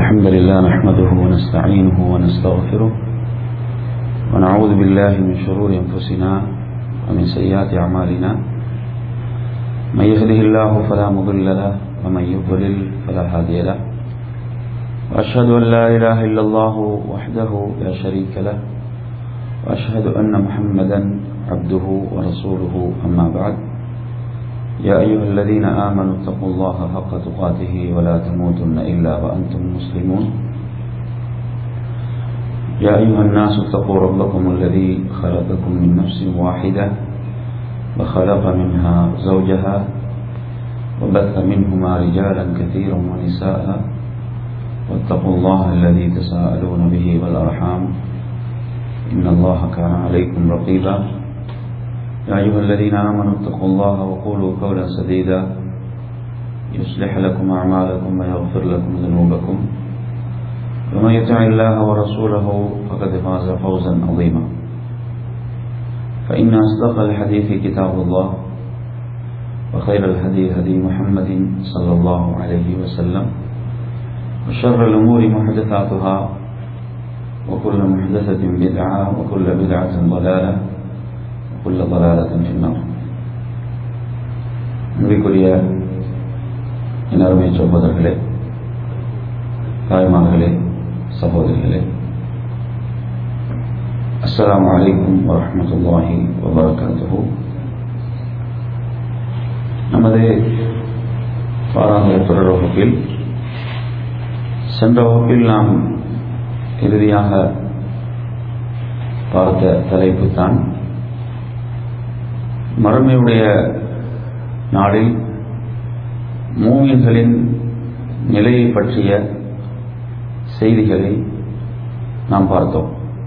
الحمد لله نحمده ونستعينه ونستغفره ونعوذ بالله من شرور أنفسنا ومن سيئات أعمالنا من يهده الله فلا مضل له ومن يضلل فلا هادي له وأشهد أن لا إله إلا الله وحده لا شريك له وأشهد أن محمدا عبده ورسوله أما بعد يا أيها الذين آمنوا اتقوا الله حق تقاته ولا تموتن إلا وأنتم مسلمون يا أيها الناس اتقوا ربكم الذي خلقكم من نفس واحدة وخلق منها زوجها وبث منهما رجالا كثيرا ونساء واتقوا الله الذي تساءلون به والأرحام إن الله كان عليكم رقيبا يا أيها الذين آمنوا اتقوا الله وقولوا قولا سديدا يصلح لكم أعمالكم ويغفر لكم ذنوبكم ومن يطع الله ورسوله فقد فاز فوزا عظيما فإن أصدق الحديث كتاب الله وخير الهدي هدي محمد صلى الله عليه وسلم وشر الأمور محدثاتها وكل محدثة بدعة وكل بدعة ضلالة وكل ضلالة في النار அன்பிற்குரிய இனருமை சகோதரர்களே தாய்மார்களே சகோதரிகளே அஸ்லாம் வலைக்கும் வரமத்துல்லாஹி வபரகாத்து நமது வாராந்திர தொடர் வகுப்பில் சென்ற வகுப்பில் நாம் இறுதியாக பார்த்த தலைப்பு தான் மறுமையுடைய நாளில் மூமின்களின் நிலையை பற்றிய செய்திகளை நாம் பார்த்தோம்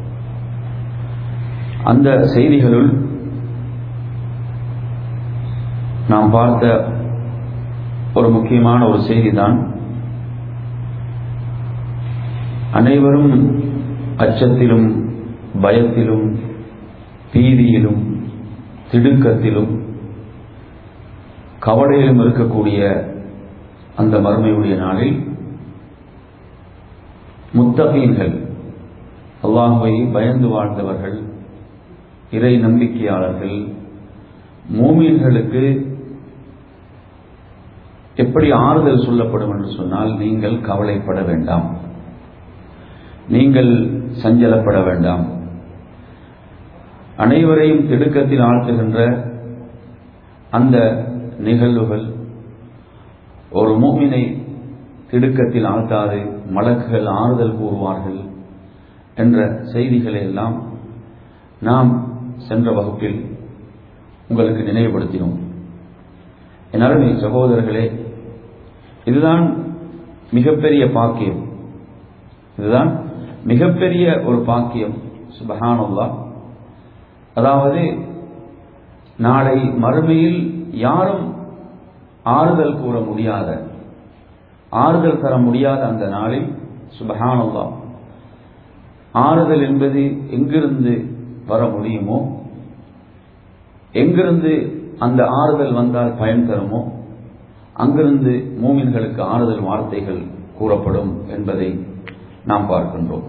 அந்த செய்திகளுள் நாம் பார்த்த ஒரு முக்கியமான ஒரு செய்திதான் அனைவரும் அச்சத்திலும் பயத்திலும் பீதியிலும் திடுக்கத்திலும் கவலையிலும் இருக்கக்கூடிய அந்த மறுமையுடைய நாளில் முத்தகீன்கள் அல்லாஹுவை பயந்து வாழ்ந்தவர்கள் இறை நம்பிக்கையாளர்கள் மூமீன்களுக்கு எப்படி ஆறுதல் சொல்லப்படும் என்று சொன்னால் நீங்கள் கவலைப்பட வேண்டாம் நீங்கள் சஞ்சலப்பட வேண்டாம் அனைவரையும் திடுக்கத்தில் ஆழ்த்துகின்ற அந்த நிகழ்வுகள் ஒரு மூமினை திடுக்கத்தில் ஆழ்த்தாது மலக்குகள் ஆறுதல் கூறுவார்கள் என்ற செய்திகளை எல்லாம் நாம் சென்ற வகுப்பில் உங்களுக்கு நினைவுபடுத்தினோம் என் அருமை சகோதரர்களே இதுதான் மிகப்பெரிய பாக்கியம் இதுதான் மிகப்பெரிய ஒரு பாக்கியம் சுபஹானுல்லா அதாவது நாளை மறுமையில் யாரும் ஆறுதல் கூற முடியாத ஆறுதல் தர முடியாத அந்த நாளில் சுபஹானுல்லா ஆறுதல் என்பது எங்கிருந்து வர முடியுமோ எங்கிருந்து அந்த ஆறுதல் வந்தால் பயன் தருமோ அங்கிருந்து மூமின்களுக்கு ஆறுதல் வார்த்தைகள் கூறப்படும் என்பதை நாம் பார்க்கின்றோம்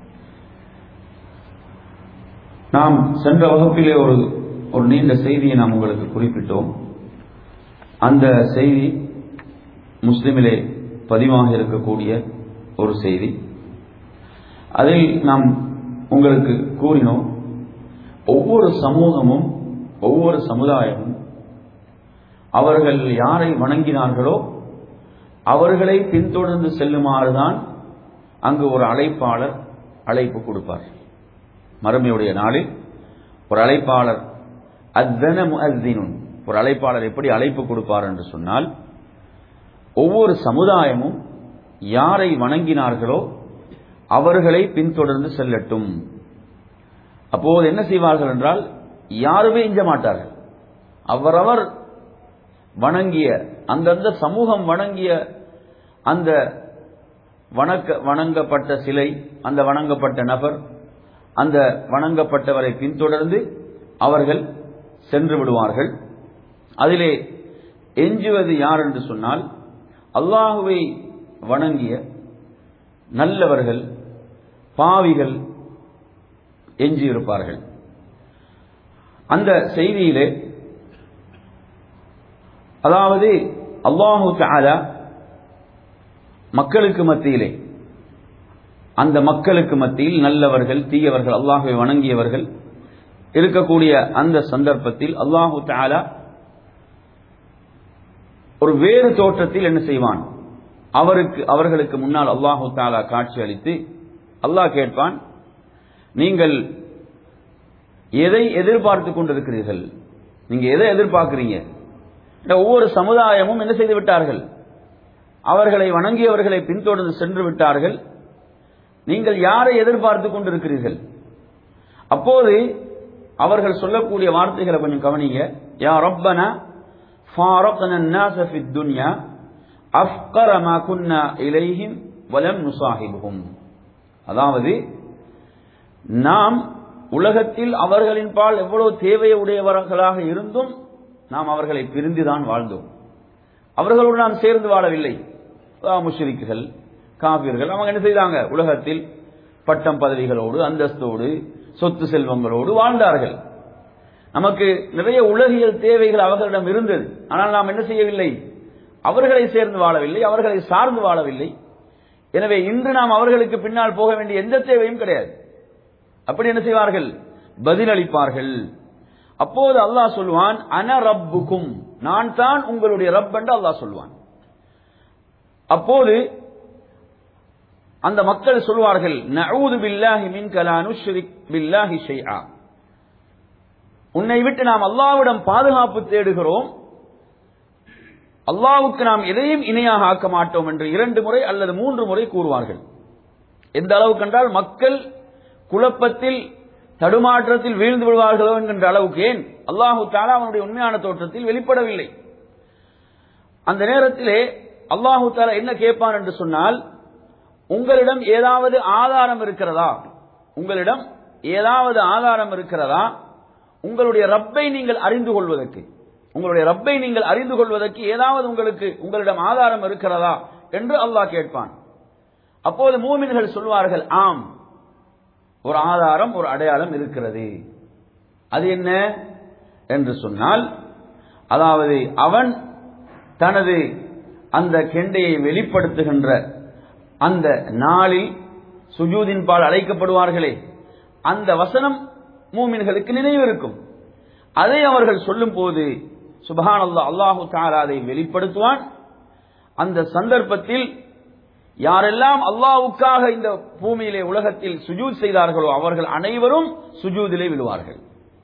நாம் சென்ற வகுப்பிலே ஒரு ஒரு நீண்ட செய்தியை நாம் உங்களுக்கு குறிப்பிட்டோம் அந்த செய்தி முஸ்லிமிலே பதிவாக இருக்கக்கூடிய ஒரு செய்தி அதில் நாம் உங்களுக்கு கூறினோம் ஒவ்வொரு சமூகமும் ஒவ்வொரு சமுதாயமும் அவர்கள் யாரை வணங்கினார்களோ அவர்களை பின்தொடர்ந்து செல்லுமாறுதான் அங்கு ஒரு அழைப்பாளர் அழைப்பு கொடுப்பார் மறுமையுடைய நாளில் ஒரு அழைப்பாளர் அத்தன முஅத்தினுன் ஒரு அழைப்பாளர் எப்படி அழைப்பு கொடுப்பார் என்று சொன்னால் ஒவ்வொரு சமுதாயமும் யாரை வணங்கினார்களோ அவர்களை பின்தொடர்ந்து செல்லட்டும் அப்போது என்ன செய்வார்கள் என்றால் யாருமே இஞ்ச மாட்டார்கள் அவரவர் வணங்கிய அந்தந்த சமூகம் வணங்கிய அந்த வணக்க வணங்கப்பட்ட சிலை அந்த வணங்கப்பட்ட நபர் அந்த வணங்கப்பட்டவரை பின்தொடர்ந்து அவர்கள் சென்று விடுவார்கள் அதிலே எஞ்சுவது யார் என்று சொன்னால் அல்லாஹுவை வணங்கிய நல்லவர்கள் பாவிகள் எஞ்சியிருப்பார்கள் அந்த செய்தியிலே அதாவது அல்லாஹு தஆலா மக்களுக்கு மத்தியிலே அந்த மக்களுக்கு மத்தியில் நல்லவர்கள் தீயவர்கள் அல்லாஹுவை வணங்கியவர்கள் இருக்கக்கூடிய அந்த சந்தர்ப்பத்தில் அல்லாஹு தஆலா ஒரு வேறு தோற்றத்தில் என்ன செய்வான் அவருக்கு அவர்களுக்கு முன்னால் அல்லாஹு தாலா காட்சி அளித்து அல்லாஹ் கேட்பான் நீங்கள் எதை எதிர்பார்த்து கொண்டிருக்கிறீர்கள் நீங்க எதை எதிர்பார்க்கிறீங்க இந்த ஒவ்வொரு சமுதாயமும் என்ன செய்து விட்டார்கள் அவர்களை வணங்கியவர்களை பின்தொடர்ந்து சென்று விட்டார்கள் நீங்கள் யாரை எதிர்பார்த்து கொண்டிருக்கிறீர்கள் அப்போது அவர்கள் சொல்லக்கூடிய வார்த்தைகளை கொஞ்சம் கவனிங்க யா ரப்பனா ஃபாரக்னா الناس في الدنيا அஃப்கர மா குன்னா இலைஹிம் வலம் நுசாஹிபுஹும் அதாவது நாம் உலகத்தில் அவர்களின் பால் எவ்வளவு தேவையுடையவர்களாக இருந்தும் நாம் அவர்களை பிரிந்துதான் வாழ்ந்தோம் அவர்களோடு நாம் சேர்ந்து வாழவில்லை முஷ்ரிக்குகள் காபிர்கள் அவங்க என்ன செய்தாங்க உலகத்தில் பட்டம் பதவிகளோடு அந்தஸ்தோடு சொத்து செல்வங்களோடு வாழ்ந்தார்கள் நமக்கு நிறைய உலகியல் தேவைகள் அவர்களிடம் இருந்தது ஆனால் நாம் என்ன செய்யவில்லை அவர்களை சேர்ந்து வாழவில்லை அவர்களை சார்ந்து வாழவில்லை எனவே இன்று நாம் அவர்களுக்கு பின்னால் போக வேண்டிய எந்த தேவையும் கிடையாது அப்படி என்ன செய்வார்கள் பதிலளிப்பார்கள் அப்போது அல்லாஹ் சொல்வான் அன ரப்புக்கும் நான் தான் உங்களுடைய ரப் என்று அல்லாஹ் சொல்வான் அப்போது அந்த மக்கள் சொல்வார்கள் நஊது பில்லாஹி மின் கலானு பில்லாஹி ஷைஆ உன்னை விட்டு நாம் அல்லாவிடம் பாதுகாப்பு தேடுகிறோம் அல்லாவுக்கு நாம் எதையும் இணையாக ஆக்க மாட்டோம் என்று இரண்டு முறை அல்லது மூன்று முறை கூறுவார்கள் எந்த அளவுக்கு என்றால் மக்கள் குழப்பத்தில் தடுமாற்றத்தில் வீழ்ந்து விடுவார்களோ என்கின்ற அளவுக்கு ஏன் அல்லாஹு தாலா அவனுடைய உண்மையான தோற்றத்தில் வெளிப்படவில்லை அந்த நேரத்திலே அல்லாஹு தாலா என்ன கேட்பான் என்று சொன்னால் உங்களிடம் ஏதாவது ஆதாரம் இருக்கிறதா உங்களிடம் ஏதாவது ஆதாரம் இருக்கிறதா உங்களுடைய ரப்பை நீங்கள் அறிந்து கொள்வதற்கு உங்களுடைய ரப்பை நீங்கள் அறிந்து கொள்வதற்கு ஏதாவது உங்களுக்கு உங்களிடம் ஆதாரம் இருக்கிறதா என்று அல்லாஹ் கேட்பான் அப்போது மூமின்கள் சொல்வார்கள் ஆம் ஒரு ஆதாரம் ஒரு அடையாளம் இருக்கிறது அது என்ன என்று சொன்னால் அதாவது அவன் தனது அந்த கெண்டையை வெளிப்படுத்துகின்ற அந்த நாளில் சுஜூதின் பால் அழைக்கப்படுவார்களே அந்த வசனம் மூமின்களுக்கு நினைவு இருக்கும் அதை அவர்கள் சொல்லும் போது சுபஹான் அல்லா அல்லாஹு தாலா அதை வெளிப்படுத்துவான் அந்த சந்தர்ப்பத்தில் யாரெல்லாம் அல்லாவுக்காக இந்த பூமியிலே உலகத்தில் சுஜூத் செய்தார்களோ அவர்கள் அனைவரும் சுஜூதிலே விழுவார்கள்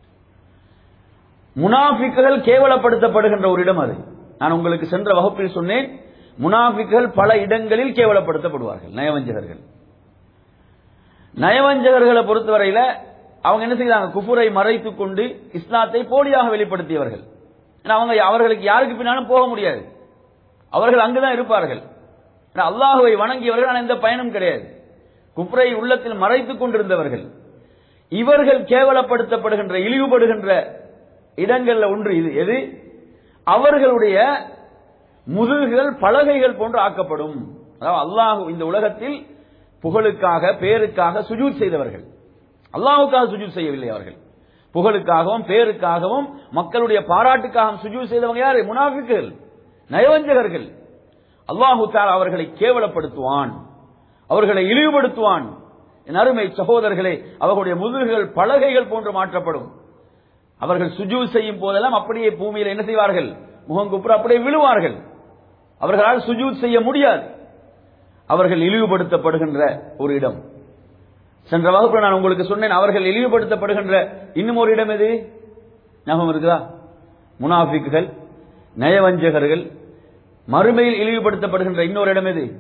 முனாஃபிக்குகள் கேவலப்படுத்தப்படுகின்ற ஒரு இடம் அது நான் உங்களுக்கு சென்ற வகுப்பில் சொன்னேன் முனாஃபிக்குகள் பல இடங்களில் கேவலப்படுத்தப்படுவார்கள் நயவஞ்சகர்கள் நயவஞ்சகர்களை பொறுத்தவரையில அவங்க என்ன செய்தாங்க குஃபுரை மறைத்துக் கொண்டு இஸ்லாத்தை போலியாக வெளிப்படுத்தியவர்கள் அவங்க அவர்களுக்கு யாருக்கு பின்னாலும் போக முடியாது அவர்கள் அங்குதான் இருப்பார்கள் அல்லாஹுவை வணங்கியவர்கள் ஆனால் எந்த பயனும் கிடையாது குப்ரை உள்ளத்தில் மறைத்துக் கொண்டிருந்தவர்கள் இவர்கள் கேவலப்படுத்தப்படுகின்ற இழிவுபடுகின்ற இடங்கள்ல ஒன்று இது எது அவர்களுடைய முதுகுகள் பலகைகள் போன்று ஆக்கப்படும் அதாவது அல்லாஹு இந்த உலகத்தில் புகழுக்காக பேருக்காக சுஜூத் செய்தவர்கள் அல்லாஹுக்காக சுஜூத் செய்யவில்லை அவர்கள் புகழுக்காகவும் பேருக்காகவும் மக்களுடைய பாராட்டுக்காகவும் சுஜூத் செய்தவங்க யாரு முனாஃபிக்குகள் நயவஞ்சகர்கள் அல்லாஹு தாலா அவர்களை கேவலப்படுத்துவான் அவர்களை இழிவுபடுத்துவான் என் அருமை சகோதரர்களே அவர்களுடைய முதுகுகள் பலகைகள் போன்று மாற்றப்படும் அவர்கள் சுஜூ செய்யும் போதெல்லாம் அப்படியே பூமியில் என்ன செய்வார்கள் முகங்குப்புற அப்படியே விழுவார்கள் அவர்களால் சுஜூத் செய்ய முடியாது அவர்கள் இழிவுபடுத்தப்படுகின்ற ஒரு இடம் சென்ற வகுப்பில் நான் உங்களுக்கு சொன்னேன் அவர்கள் இழிவுபடுத்தப்படுகின்ற இன்னும் ஒரு இடம் எது ஞாபகம் இருக்குதா முனாஃபிக்குகள் நயவஞ்சகர்கள் மறுமையில் இழிவுபடுத்தப்படுகின்ற இன்னொரு இடம் எது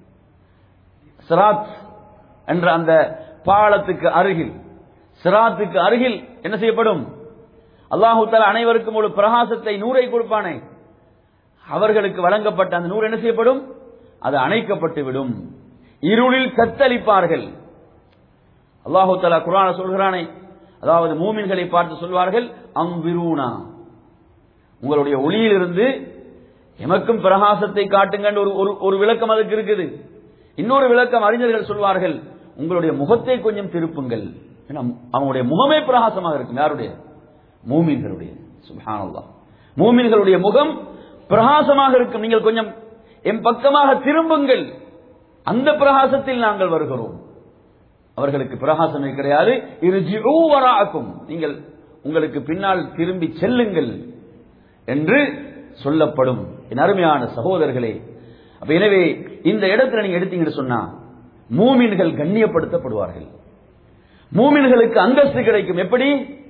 சிராத் என்ற அந்த பாலத்துக்கு அருகில் சிராத்துக்கு அருகில் என்ன செய்யப்படும் அல்லாஹு தாலா அனைவருக்கும் ஒரு பிரகாசத்தை நூறை கொடுப்பானே அவர்களுக்கு வழங்கப்பட்ட அந்த நூறு என்ன செய்யப்படும் அது அணைக்கப்பட்டு விடும் இருளில் தத்தளிப்பார்கள் அல்லாஹு தாலா குரான சொல்கிறானே அதாவது மூமின்களை பார்த்து சொல்வார்கள் அம்பிரூனா உங்களுடைய ஒளியிலிருந்து எமக்கும் பிரகாசத்தை காட்டுங்க ஒரு ஒரு விளக்கம் அதுக்கு இருக்குது இன்னொரு விளக்கம் அறிஞர்கள் சொல்வார்கள் உங்களுடைய முகத்தை கொஞ்சம் திருப்புங்கள் ஏன்னா அவங்களுடைய முகமே பிரகாசமாக இருக்கும் யாருடைய மூமின்களுடைய சுபஹானல்லாஹ் மூமின்களுடைய முகம் பிரகாசமாக இருக்கும் நீங்கள் கொஞ்சம் என் பக்கமாக திரும்புங்கள் அந்த பிரகாசத்தில் நாங்கள் வருகிறோம் அவர்களுக்கு பிரகாசமே கிடையாது இரு வராக்கும் நீங்கள் உங்களுக்கு பின்னால் திரும்பி செல்லுங்கள் என்று சொல்லப்படும் என் அருமையான சகோதரர்களே அப்ப எனவே இந்த இடத்துல நீங்க எடுத்தீங்கன்னு சொன்னா மூமின்கள் கண்ணியப்படுத்தப்படுவார்கள் மூமின்களுக்கு அந்தஸ்து கிடைக்கும் எப்படி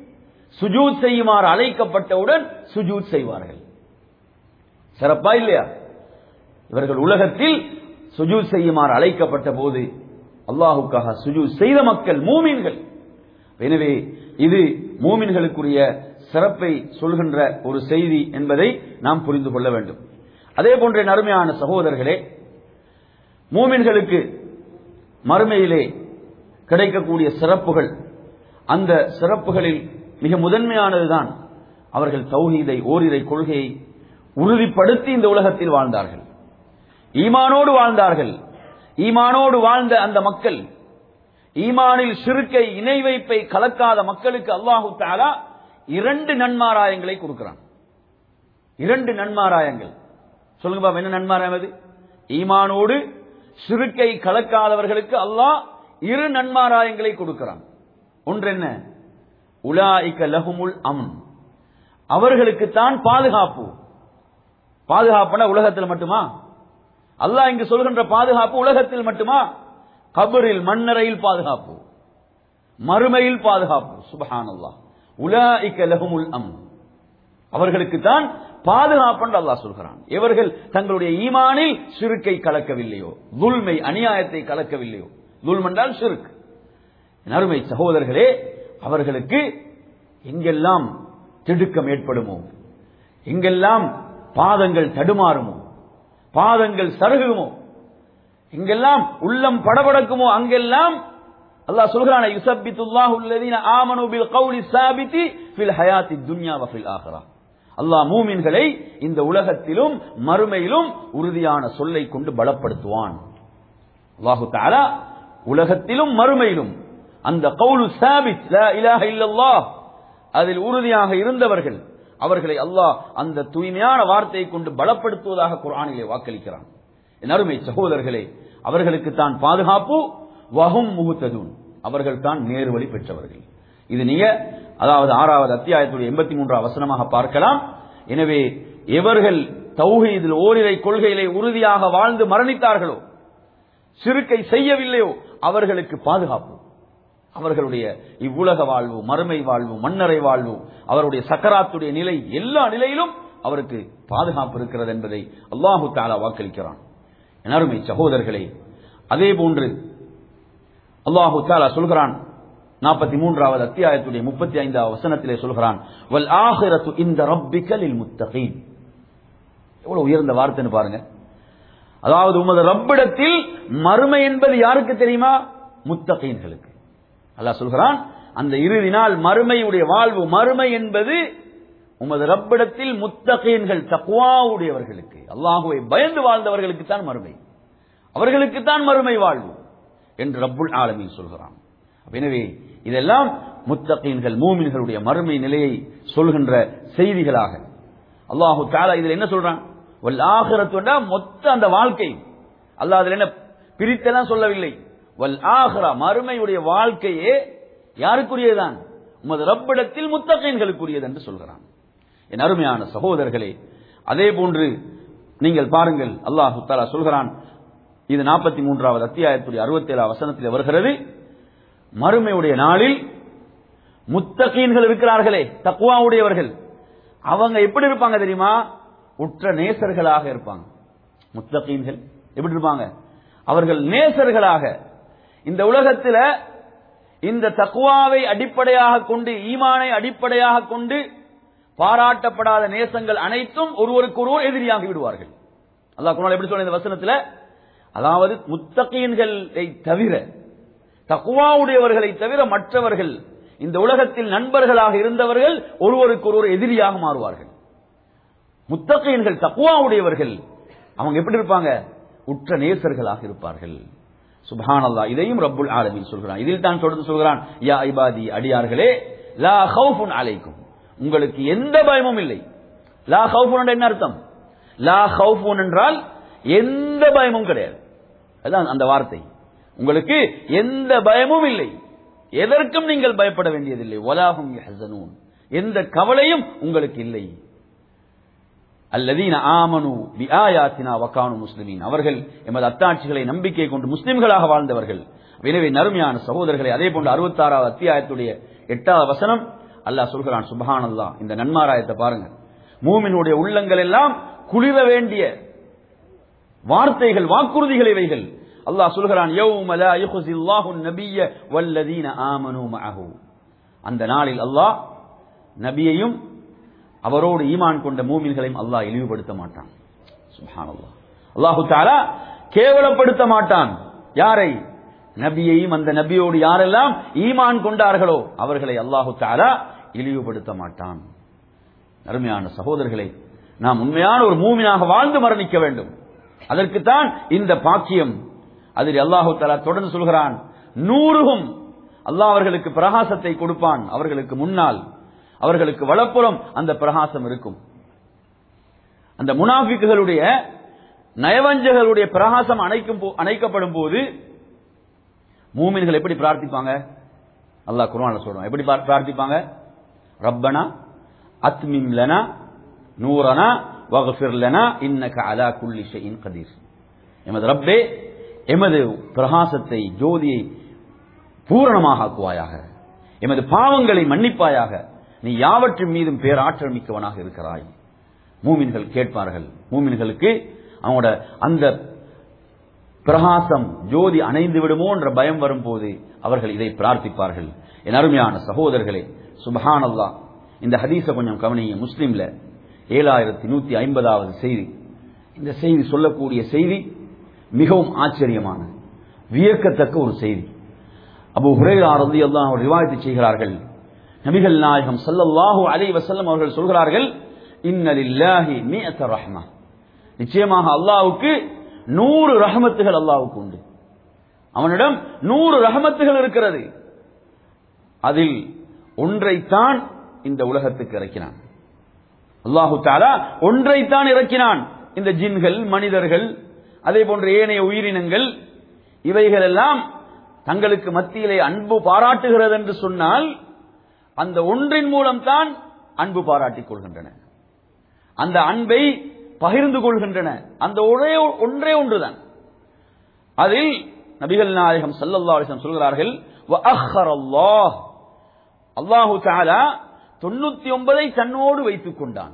சுஜூத் செய்யுமாறு அழைக்கப்பட்டவுடன் சுஜூத் செய்வார்கள் சிறப்பா இல்லையா இவர்கள் உலகத்தில் சுஜூத் செய்யுமாறு அழைக்கப்பட்ட போது அல்லாஹுக்காக சுஜூத் செய்த மக்கள் மூமின்கள் எனவே இது மூமின்களுக்குரிய சிறப்பை சொல்கின்ற ஒரு செய்தி என்பதை நாம் புரிந்து கொள்ள வேண்டும் அதே போன்ற அருமையான சகோதரர்களே மூமின்களுக்கு மறுமையிலே கிடைக்கக்கூடிய சிறப்புகள் அந்த சிறப்புகளில் மிக முதன்மையானதுதான் அவர்கள் தௌஹீதை ஓரிரை கொள்கையை உறுதிப்படுத்தி இந்த உலகத்தில் வாழ்ந்தார்கள் ஈமானோடு வாழ்ந்தார்கள் ஈமானோடு வாழ்ந்த அந்த மக்கள் ஈமானில் சிறுக்கை இணை வைப்பை கலக்காத மக்களுக்கு அல்லாஹு தாலா இரண்டு நன்மாராயங்களை கொடுக்கிறான் இரண்டு நன்மாராயங்கள் சொல்லுங்க பாப்பா என்ன நன்மாராயம் அது ஈமானோடு சிறுக்கை கலக்காதவர்களுக்கு அல்லாஹ் இரு நன்மாராயங்களை கொடுக்கிறான் ஒன்று என்ன உலாய்க்க லஹுமுல் அமன் அவர்களுக்கு தான் பாதுகாப்பு பாதுகாப்புனா உலகத்தில் மட்டுமா அல்லாஹ் இங்கு சொல்கின்ற பாதுகாப்பு உலகத்தில் மட்டுமா கபரில் மண்ணறையில் பாதுகாப்பு மறுமையில் பாதுகாப்பு சுபஹான் அல்லாஹ் உலாய்க்க லஹுமுல் அம் அவர்களுக்கு தான் பாதுகாப்பு என்று அல்லாஹ் சொல்கிறான் இவர்கள் தங்களுடைய ஈமானில் சிறுக்கை கலக்கவில்லையோ துல்மை அநியாயத்தை கலக்கவில்லையோ துல்ம் என்றால் சிறுக்கு அருமை சகோதரர்களே அவர்களுக்கு எங்கெல்லாம் திடுக்கம் ஏற்படுமோ எங்கெல்லாம் பாதங்கள் தடுமாறுமோ பாதங்கள் சருகுமோ எங்கெல்லாம் உள்ளம் படபடக்குமோ அங்கெல்லாம் அல்லாஹ் சொல்கிறான யுசப்பித்துல்லாஹு அல்லதீன ஆமனு பில் கௌலி சாபிதி ஃபில் ஹயாத்தி துன்யா வ ஃபில் ஆஹிரா அல்லாஹ் மூமின்களை இந்த உலகத்திலும் மறுமையிலும் உறுதியான சொல்லை கொண்டு பலப்படுத்துவான் அல்லாஹு தஆலா உலகத்திலும் மறுமையிலும் அந்த கவுலு சாபித் லா இலாஹ இல்லல்லாஹ் அதில் உறுதியாக இருந்தவர்கள் அவர்களை அல்லாஹ் அந்த தூய்மையான வார்த்தையை கொண்டு பலப்படுத்துவதாக குர்ஆனிலே வாக்களிக்கிறான் என் அருமை சகோதரர்களே அவர்களுக்கு தான் பாதுகாப்பு வஹும் முகுத்ததுன் அவர்கள் தான் நேர்வழி பெற்றவர்கள் இது நீங்க அதாவது ஆறாவது அத்தியாயத்துடைய எண்பத்தி மூன்றாம் வசனமாக பார்க்கலாம் எனவே எவர்கள் தௌஹீதில் ஓரிரை கொள்கையிலே உறுதியாக வாழ்ந்து மரணித்தார்களோ சிறுக்கை செய்யவில்லையோ அவர்களுக்கு பாதுகாப்பு அவர்களுடைய இவ்வுலக வாழ்வு மறுமை வாழ்வு மன்னரை வாழ்வு அவருடைய சக்கராத்துடைய நிலை எல்லா நிலையிலும் அவருக்கு பாதுகாப்பு இருக்கிறது என்பதை அல்லாஹு தாலா வாக்களிக்கிறான் என் அருமை சகோதரர்களே அதே போன்று அல்லாஹு தாலா சொல்கிறான் நாற்பத்தி மூன்றாவது அத்தியாயத்துடைய முப்பத்தி ஐந்தாவது வசனத்திலே சொல்கிறான் வல் ஆஹிரத்து இந்த ரப்பிக்கலில் முத்தகீன் எவ்வளவு உயர்ந்த வார்த்தைன்னு பாருங்க அதாவது உமது ரப்பிடத்தில் மறுமை என்பது யாருக்கு தெரியுமா முத்தகீன்களுக்கு அல்லாஹ் சொல்கிறான் அந்த இறுதி நாள் மறுமையுடைய வாழ்வு மறுமை என்பது உமது ரப்பிடத்தில் முத்தகீன்கள் தக்குவாவுடையவர்களுக்கு அல்லாஹுவை பயந்து வாழ்ந்தவர்களுக்கு தான் மறுமை அவர்களுக்கு தான் மறுமை வாழ்வு என்று ரப்புல் ஆலமீன் சொல்கிறான் எனவே இதெல்லாம் முத்தகீன்கள் மூமின்களுடைய மறுமை நிலையை சொல்கின்ற செய்திகளாக அல்லாஹு தாலா இதில் என்ன சொல்றான் வல் ஆகிரத்துண்டா மொத்த அந்த வாழ்க்கை அல்லாஹ் அதில் என்ன பிரித்தெல்லாம் சொல்லவில்லை வல் ஆஹ்ரா மறுமையுடைய வாழ்க்கையே யாருக்குரியதான் உமது ரப்பிடத்தில் முத்தகீன்களுக்குரியது என்று சொல்கிறான் என் அருமையான சகோதரர்களே அதே போன்று நீங்கள் பாருங்கள் அல்லாஹு தாலா சொல்கிறான் இது நாற்பத்தி மூன்றாவது அத்தியாயத்துடைய அறுபத்தி ஏழாவது வசனத்தில் வருகிறது மறுமையுடைய நாளில் முத்தகீன்கள் இருக்கிறார்களே தக்குவாவுடையவர்கள் அவங்க எப்படி இருப்பாங்க தெரியுமா உற்ற நேசர்களாக இருப்பாங்க முத்தகீன்கள் எப்படி இருப்பாங்க அவர்கள் நேசர்களாக இந்த உலகத்தில் இந்த தக்குவாவை அடிப்படையாக கொண்டு ஈமானை அடிப்படையாக கொண்டு பாராட்டப்படாத நேசங்கள் அனைத்தும் ஒருவருக்கு ஒருவர் எதிரியாகி விடுவார்கள் அல்லாஹ் குரான் எப்படி சொல்ல இந்த வசனத்தில் அதாவது முத்தகீன்களை தவிர தக்குவாவுடையவர்களை தவிர மற்றவர்கள் இந்த உலகத்தில் நண்பர்களாக இருந்தவர்கள் ஒருவருக்கு ஒருவர் எதிரியாக மாறுவார்கள் முத்தகையன்கள் தக்குவாவுடையவர்கள் அவங்க எப்படி இருப்பாங்க உற்ற நேசர்களாக இருப்பார்கள் சுபஹானல்லா இதையும் ரப்புல் ஆலமீன் சொல்கிறான் இதில் தான் தொடர்ந்து சொல்கிறான் யா ஐபாதி அடியார்களே லா ஹவுஃபுன் அலைக்கும் உங்களுக்கு எந்த பயமும் இல்லை லா ஹவுஃபுன் என்ன அர்த்தம் லா ஹவுஃபுன் என்றால் எந்த பயமும் கிடையாது அதான் அந்த வார்த்தை உங்களுக்கு எந்த பயமும் இல்லை எதற்கும் நீங்கள் பயப்பட வேண்டியதில்லை வலாஹும் யஹ்சனூன் எந்த கவலையும் உங்களுக்கு இல்லை அல்லதீன ஆமனு பி ஆயாத்தினா வக்கானு முஸ்லிமீன் அவர்கள் எமது அத்தாட்சிகளை நம்பிக்கை கொண்டு முஸ்லிம்களாக வாழ்ந்தவர்கள் எனவே நறுமையான சகோதரர்களை அதே போன்று அறுபத்தாறாவது அத்தியாயத்துடைய எட்டாவது வசனம் அல்லாஹ் சொல்கிறான் சுபஹானல்லா இந்த நன்மாராயத்தை பாருங்க மூமினுடைய உள்ளங்கள் எல்லாம் குளிர வேண்டிய வார்த்தைகள் வாக்குறுதிகள் இவைகள் அல்லாஹ் சொல்கிறான் யௌம லா யுஹ்ஸில்லாஹு நபிய்ய வல்லதீன ஆமனு மஅஹு அந்த நாளில் அல்லாஹ் நபியையும் அவரோடு ஈமான் கொண்ட மூமின்களையும் அல்லாஹ் இழிவுபடுத்த மாட்டான் சுப்ஹானல்லாஹ் அல்லாஹு தஆலா கேவலப்படுத்த மாட்டான் யாரை நபியையும் அந்த நபியோடு யாரெல்லாம் ஈமான் கொண்டார்களோ அவர்களை அல்லாஹு தஆலா இழிவுபடுத்த மாட்டான் அருமையான சகோதரர்களை நாம் உண்மையான ஒரு மூமினாக வாழ்ந்து மரணிக்க வேண்டும் அதற்குத்தான் இந்த பாக்கியம் அதில் அல்லாஹு தலா தொடர்ந்து சொல்கிறான் நூறுகும் அல்லாஹ் அவர்களுக்கு பிரகாசத்தை கொடுப்பான் அவர்களுக்கு முன்னால் அவர்களுக்கு வலப்புறம் அந்த பிரகாசம் இருக்கும் அந்த முனாஃபிக்குகளுடைய நயவஞ்சகளுடைய பிரகாசம் அணைக்கும் போ- அணைக்கப்படும் போது மூமின்கள் எப்படி பிரார்த்திப்பாங்க அல்லாஹ் குர்ஆன்ல சொல்றான் எப்படி பிரார்- பிரார்த்திப்பாங்க ரப்பனா அத்மிம் லனா நூரனா வக்ஃபிர் லனா இன்னக அலா குல்லி ஷைஇன் கதீர் எமது ரப்பே எமது பிரகாசத்தை ஜோதியை பூரணமாக ஆக்குவாயாக எமது பாவங்களை மன்னிப்பாயாக நீ யாவற்றின் மீதும் பேராற்றல் மிக்கவனாக இருக்கிறாய் மூமின்கள் கேட்பார்கள் மூமின்களுக்கு அவங்களோட அந்த பிரகாசம் ஜோதி அணைந்து விடுமோ என்ற பயம் வரும்போது அவர்கள் இதை பிரார்த்திப்பார்கள் என் அருமையான சகோதரர்களே சுபஹானல்லாஹ் இந்த ஹதீஸை கொஞ்சம் கவனிங்க முஸ்லிம்ல ஏழாயிரத்தி நூத்தி ஐம்பதாவது செய்தி இந்த செய்தி சொல்லக்கூடிய செய்தி மிகவும் ஆச்சரியமான வியக்கத்தக்க ஒரு செய்தி அபு ஹுரைரா ரலியல்லாஹு அன்ஹு ரிவாயத்து செய்கிறார்கள் நபிகள் நாயகம் ஸல்லல்லாஹு அலைஹி வஸல்லம் அவர்கள் சொல்கிறார்கள் இன்ன லில்லாஹி மிஅத ரஹ்மா நிச்சயமாக அல்லாஹ்வுக்கு நூறு ரஹமத்துகள் அல்லாஹ்வுக்கு உண்டு அவனிடம் நூறு ரஹமத்துகள் இருக்கிறது அதில் ஒன்றைத்தான் இந்த உலகத்துக்கு இறக்கினான் அல்லாஹு தாலா ஒன்றைத்தான் இறக்கினான் இந்த ஜின்கள் மனிதர்கள் அதே போன்ற ஏனைய உயிரினங்கள் இவைகள் எல்லாம் தங்களுக்கு மத்தியிலே அன்பு பாராட்டுகிறது என்று சொன்னால் அந்த ஒன்றின் மூலம்தான் அன்பு பாராட்டிக் கொள்கின்றன அந்த அன்பை பகிர்ந்து கொள்கின்றன அந்த ஒரே ஒன்றே ஒன்றுதான் அதில் நபிகள் நாயகம் ஸல்லல்லாஹு அலைஹி வஸல்லம் சொல்கிறார்கள் வஅخر அல்லாஹ் அல்லாஹு தஆலா 99 தன்னோடு வைத்துக் கொண்டான்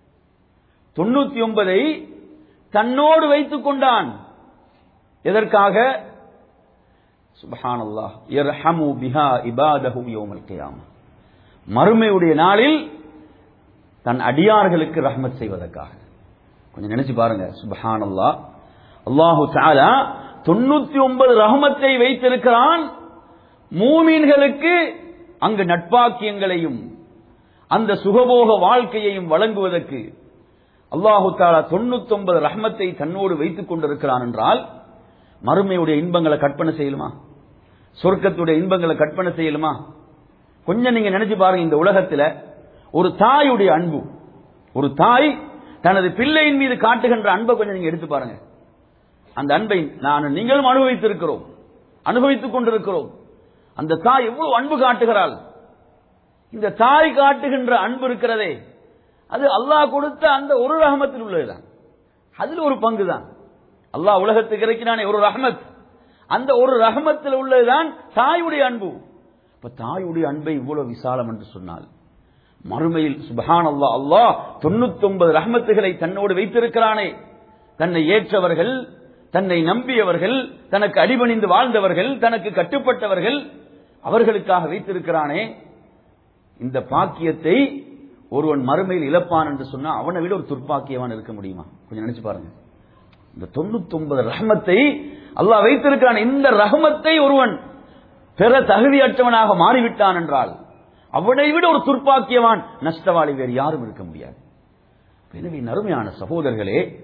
99 தன்னோடு வைத்துக் கொண்டான் எதற்காக சுப்ஹானல்லாஹ் யர்ஹமு பிஹா இபாதஹு யௌமல் கியாமah மறுமையுடைய நாளில் தன் அடியார்களுக்கு ரஹ்மத் செய்வதற்காக கொஞ்சம் நினைச்சு பாருங்க சுபஹானல்லாஹ் அல்லாஹு தஆலா 99 ரஹமத்தை வைத்திருக்கிறான் மூமீன்களுக்கு அங்கு நட்பாக்கியங்களையும் அந்த சுகபோக வாழ்க்கையையும் வழங்குவதற்கு அல்லாஹு தாலா 99 ரஹமத்தை தன்னோடு வைத்துக் கொண்டிருக்கிறான் என்றால் மறுமையுடைய இன்பங்களை கற்பனை செய்யலுமா சொர்க்கத்துடைய இன்பங்களை கற்பனை செய்யலுமா கொஞ்சம் நீங்க நினைச்சு பாருங்க இந்த உலகத்துல ஒரு தாயுடைய அன்பு ஒரு தாய் தனது பிள்ளையின் மீது காட்டுகின்ற அன்பை கொஞ்சம் நீங்க எடுத்து பாருங்க அந்த அன்பை நான் நீங்களும் அனுபவித்திருக்கிறோம் அனுபவித்துக் கொண்டிருக்கிறோம் அந்த தாய் எவ்வளவு அன்பு காட்டுகிறாள் இந்த தாய் காட்டுகின்ற அன்பு இருக்கிறதே அது அல்லாஹ் கொடுத்த அந்த ஒரு ரஹமத்தில் உள்ளதுதான் அதுல ஒரு பங்கு தான் அல்லாஹ் உலகத்துக்கு இறக்கினானே ஒரு ரஹமத் அந்த ஒரு ரஹமத்தில் உள்ளதுதான் தாயுடைய அன்பு இப்ப தாயுடைய அன்பை இவ்வளவு விசாலம் என்று சொன்னால் மறுமையில் சுபஹான் அல்லாஹ் அல்லாஹ் தொண்ணூத்தி ரஹமத்துகளை தன்னோடு வைத்திருக்கிறானே தன்னை ஏற்றவர்கள் தன்னை நம்பியவர்கள் தனக்கு அடிபணிந்து வாழ்ந்தவர்கள் தனக்கு கட்டுப்பட்டவர்கள் அவர்களுக்காக வைத்திருக்கிறானே இந்த பாக்கியத்தை ஒருவன் மறுமையில் இழப்பான் என்று சொன்னா அவனை விட ஒரு துர்ப்பாக்கியவான் இருக்க முடியுமா கொஞ்சம் நினைச்சு பாருங்க இந்த தொண்ணூத்தி ஒன்பது ரஹமத்தை அல்லாஹ் வைத்திருக்கிறான் இந்த ரஹமத்தை ஒருவன் பெற தகுதியற்றவனாக மாறிவிட்டான் என்றால் அவனை விட ஒரு துர்ப்பாக்கியவான் நஷ்டவாளி வேறு யாரும் இருக்க முடியாது எனவே நறுமையான சகோதரர்களே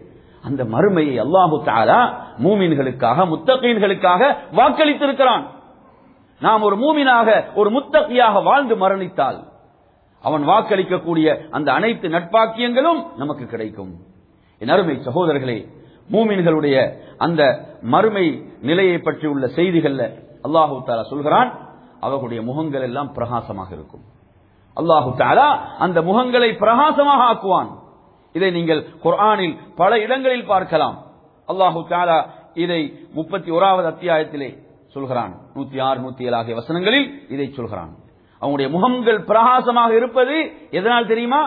அந்த மறுமையை அல்லாஹு தாலா மூமின்களுக்காக முத்தகீன்களுக்காக வாக்களித்திருக்கிறான் நாம் ஒரு மூமினாக ஒரு முத்தகியாக வாழ்ந்து மரணித்தால் அவன் வாக்களிக்கக்கூடிய அந்த அனைத்து நட்பாக்கியங்களும் நமக்கு கிடைக்கும் என் அருமை சகோதரர்களே மூமின்களுடைய அந்த மறுமை நிலையை பற்றி உள்ள செய்திகள்ல அல்லாஹு தாலா சொல்கிறான் அவர்களுடைய முகங்கள் எல்லாம் பிரகாசமாக இருக்கும் அல்லாஹு தாலா அந்த முகங்களை பிரகாசமாக ஆக்குவான் இதை நீங்கள் குர்ஆனில் பல இடங்களில் பார்க்கலாம் அல்லாஹு தாலா இதை முப்பத்தி ஓராவது அத்தியாயத்திலே சொல்கிறான் நூத்தி ஆறு நூத்தி ஏழு ஆகிய வசனங்களில் இதை சொல்கிறான் அவங்களுடைய முகங்கள் பிரகாசமாக இருப்பது எதனால் தெரியுமா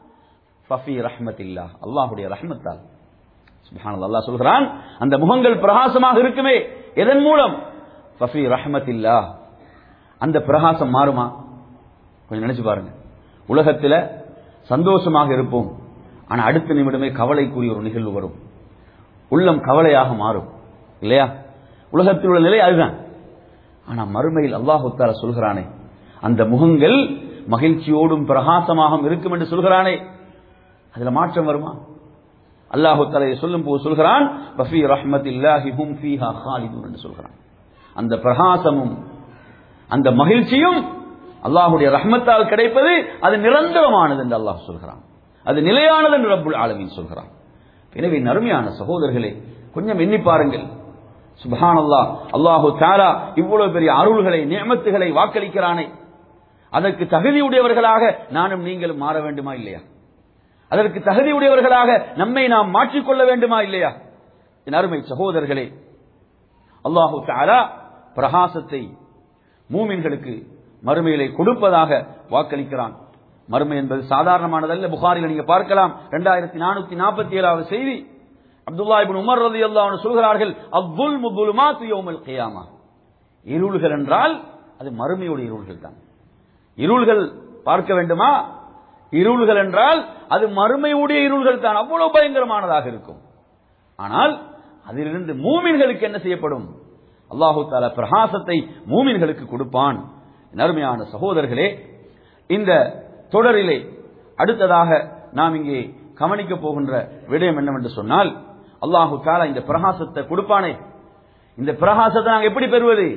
ஃபஃபி ரஹ்மத்தில்லா அல்லாஹுடைய ரஹ்மத்தால் சுப்ஹானல்லாஹ் அல்லாஹ் சொல்கிறான் அந்த முகங்கள் பிரகாசமாக இருக்குமே எதன் மூலம் ஃபஃபி ரஹ்மத்தில்லா அந்த பிரகாசம் மாறுமா கொஞ்சம் நினைச்சு பாருங்க உலகத்தில் சந்தோஷமாக இருப்போம் ஆனா அடுத்த நிமிடமே கவலைக்குரிய ஒரு நிகழ்வு வரும் உள்ளம் கவலையாக மாறும் இல்லையா உலகத்தில் உள்ள நிலை அதுதான் ஆனா மறுமையில் அல்லாஹு தாலா சொல்கிறானே அந்த முகங்கள் மகிழ்ச்சியோடும் பிரகாசமாகவும் இருக்கும் என்று சொல்கிறானே அதுல மாற்றம் வருமா அல்லாஹு தலை சொல்லும் போது சொல்கிறான் பஃபி ரஹ்மத்தில்லாஹி ஹும் ஃபீஹா ஹாலிதூன் என்று சொல்கிறான் அந்த பிரகாசமும் அந்த மகிழ்ச்சியும் அல்லாஹுடைய ரஹ்மத்தால் கிடைப்பது அது நிரந்தரமானது என்று அல்லாஹ் சொல்கிறான் அது நிலையானது என்று ரப்புல் ஆலமீன் சொல்கிறான் எனவே நறுமையான சகோதரர்களே கொஞ்சம் எண்ணி பாருங்கள் சுபஹான் அல்லாஹ் அல்லாஹு தாலா இவ்வளவு பெரிய அருள்களை நியமத்துகளை வாக்களிக்கிறானே அதற்கு தகுதியுடையவர்களாக நானும் நீங்களும் மாற வேண்டுமா இல்லையா அதற்கு தகுதியுடையவர்களாக நம்மை நாம் மாற்றிக்கொள்ள வேண்டுமா இல்லையா என் அருமை சகோதரர்களே அல்லாஹு தாலா பிரகாசத்தை மூமின்களுக்கு மறுமையிலே கொடுப்பதாக வாக்களிக்கிறான் மறுமை என்பது சாதாரணமானதல்ல புகாரில் நீங்க பார்க்கலாம் இரண்டாயிரத்தி நானூத்தி நாற்பத்தி ஏழாவது செய்தி அப்துல்லா இபின் உமர் ரதி அல்லாஹ் சொல்கிறார்கள் அவ்வுல் முபுலுமாத்து யோமல் கியாமா இருள்கள் என்றால் அது மறுமையோட இருள்கள் தான் இருள்கள் பார்க்க வேண்டுமா இருள்கள் என்றால் அது மறுமையுடைய இருள்கள் தான் அவ்வளவு பயங்கரமானதாக இருக்கும் ஆனால் அதிலிருந்து மூமின்களுக்கு என்ன செய்யப்படும் அல்லாஹு தாலா பிரகாசத்தை மூமின்களுக்கு கொடுப்பான் நறுமையான சகோதரர்களே இந்த தொடரிலே அடுத்ததாக நாம் இங்கே கவனிக்க போகின்ற விடயம் என்னவென்று சொன்னால் அல்லாஹு தாலா இந்த பிரகாசத்தை கொடுப்பானே இந்த பிரகாசத்தை நாங்க எப்படி பெறுவது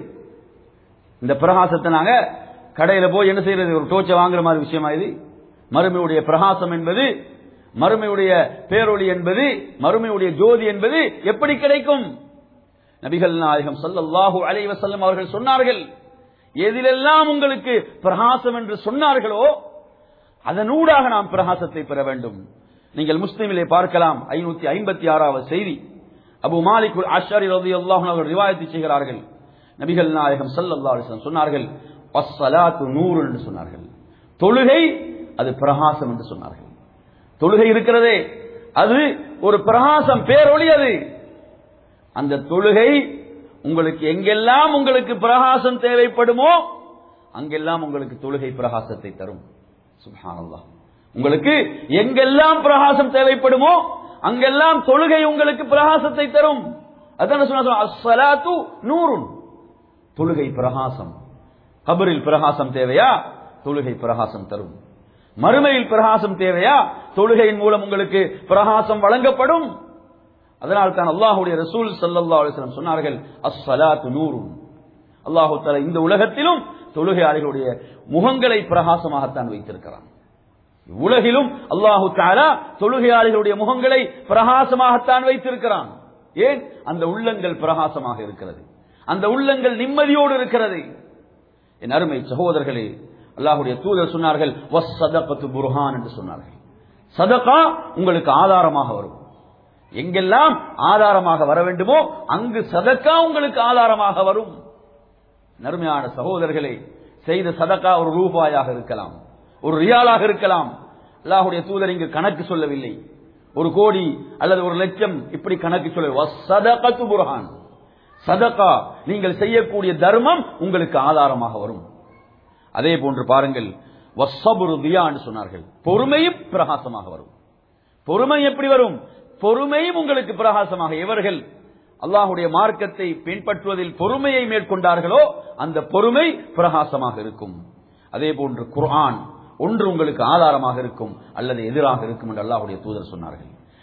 இந்த பிரகாசத்தை நாங்க கடையில போய் என்ன செய்யறது ஒரு டோச்சை வாங்குற மாதிரி விஷயமா இது மறுமையுடைய பிரகாசம் என்பது மறுமையுடைய பேரொளி என்பது மறுமையுடைய ஜோதி என்பது எப்படி கிடைக்கும் நபிகள் நாயகம் சல்லல்லாஹு அலைஹி வஸல்லம் அவர்கள் சொன்னார்கள் எதிலெல்லாம் உங்களுக்கு பிரகாசம் என்று சொன்னார்களோ அதனூடாக நாம் பிரகாசத்தை பெற வேண்டும் நீங்கள் முஸ்லிமிலே பார்க்கலாம் ஐநூத்தி ஐம்பத்தி ஆறாவது செய்தி அபு மாலிகுல் அஷரி ரதி அவர்கள் ரிவாயத்து செய்கிறார்கள் நபிகள் நாயகம் சல்லல்லா அலிஸ்லாம் சொன்னார்கள் அஸ்ஸலாத்து நூறு என்று சொன்னார்கள் தொழுகை அது பிரகாசம் என்று சொன்னார்கள் தொழுகை இருக்கிறதே அது ஒரு பிரகாசம் பேரொளி அது அந்த தொழுகை உங்களுக்கு எங்கெல்லாம் உங்களுக்கு பிரகாசம் தேவைப்படுமோ அங்கெல்லாம் உங்களுக்கு தொழுகை பிரகாசத்தை தரும் சுப்ஹானல்லாஹ் உங்களுக்கு எங்கெல்லாம் பிரகாசம் தேவைப்படுமோ அங்கெல்லாம் தொழுகை உங்களுக்கு பிரகாசத்தை தரும் அதான் சொன்ன அஸ்ஸலாத்து நூறுன் தொழுகை பிரகாசம் கபரில் பிரகாசம் தேவையா தொழுகை பிரகாசம் தரும் மறுமையில் பிரகாசம் தேவையா தொழுகையின் மூலம் உங்களுக்கு பிரகாசம் வழங்கப்படும் அதனால் தான் அல்லாஹுடைய ரசூல் சல்லல்லா அலிஸ்லாம் சொன்னார்கள் அஸ்ஸலாத்து நூறுன் அல்லாஹு தஆலா இந்த உலகத்திலும் தொழுகையாளிகளுடைய முகங்களை பிரகாசமாகத்தான் வைத்திருக்கிறான் உலகிலும் அல்லாஹு தாலா தொழுகையாளிகளுடைய முகங்களை பிரகாசமாகத்தான் வைத்திருக்கிறான் ஏன் அந்த உள்ளங்கள் பிரகாசமாக இருக்கிறது அந்த உள்ளங்கள் நிம்மதியோடு இருக்கிறது என் அருமை சகோதரர்களே அல்லாஹுடைய தூதர் சொன்னார்கள் வஸ் சதகத்து புர்ஹான் என்று சொன்னார்கள் சதகா உங்களுக்கு ஆதாரமாக வரும் எங்கெல்லாம் ஆதாரமாக வர வேண்டுமோ அங்கு சதக்கா உங்களுக்கு ஆதாரமாக வரும் நறுமையான சகோதரர்களே செய்த சதக்கா ஒரு ரூபாயாக இருக்கலாம் ஒரு ரியாலாக இருக்கலாம் அல்லாஹுடைய தூதர் இங்கு கணக்கு சொல்லவில்லை ஒரு கோடி அல்லது ஒரு லட்சம் இப்படி கணக்கு சொல்ல சதகத்து புர்ஹான் சதகா நீங்கள் செய்யக்கூடிய தர்மம் உங்களுக்கு ஆதாரமாக வரும் அதே போன்று பாருங்கள் வசபுரு தியான்னு சொன்னார்கள் பொறுமையும் பிரகாசமாக வரும் பொறுமை எப்படி வரும் பொறுமையும் உங்களுக்கு பிரகாசமாக எவர்கள் அல்லாஹுடைய மார்க்கத்தை பின்பற்றுவதில் பொறுமையை மேற்கொண்டார்களோ அந்த பொறுமை பிரகாசமாக இருக்கும் அதே போன்று குர்ஆன் ஒன்று உங்களுக்கு ஆதாரமாக இருக்கும் அல்லது எதிராக இருக்கும் என்று அல்லாஹுடைய தூதர் சொன்னார்கள்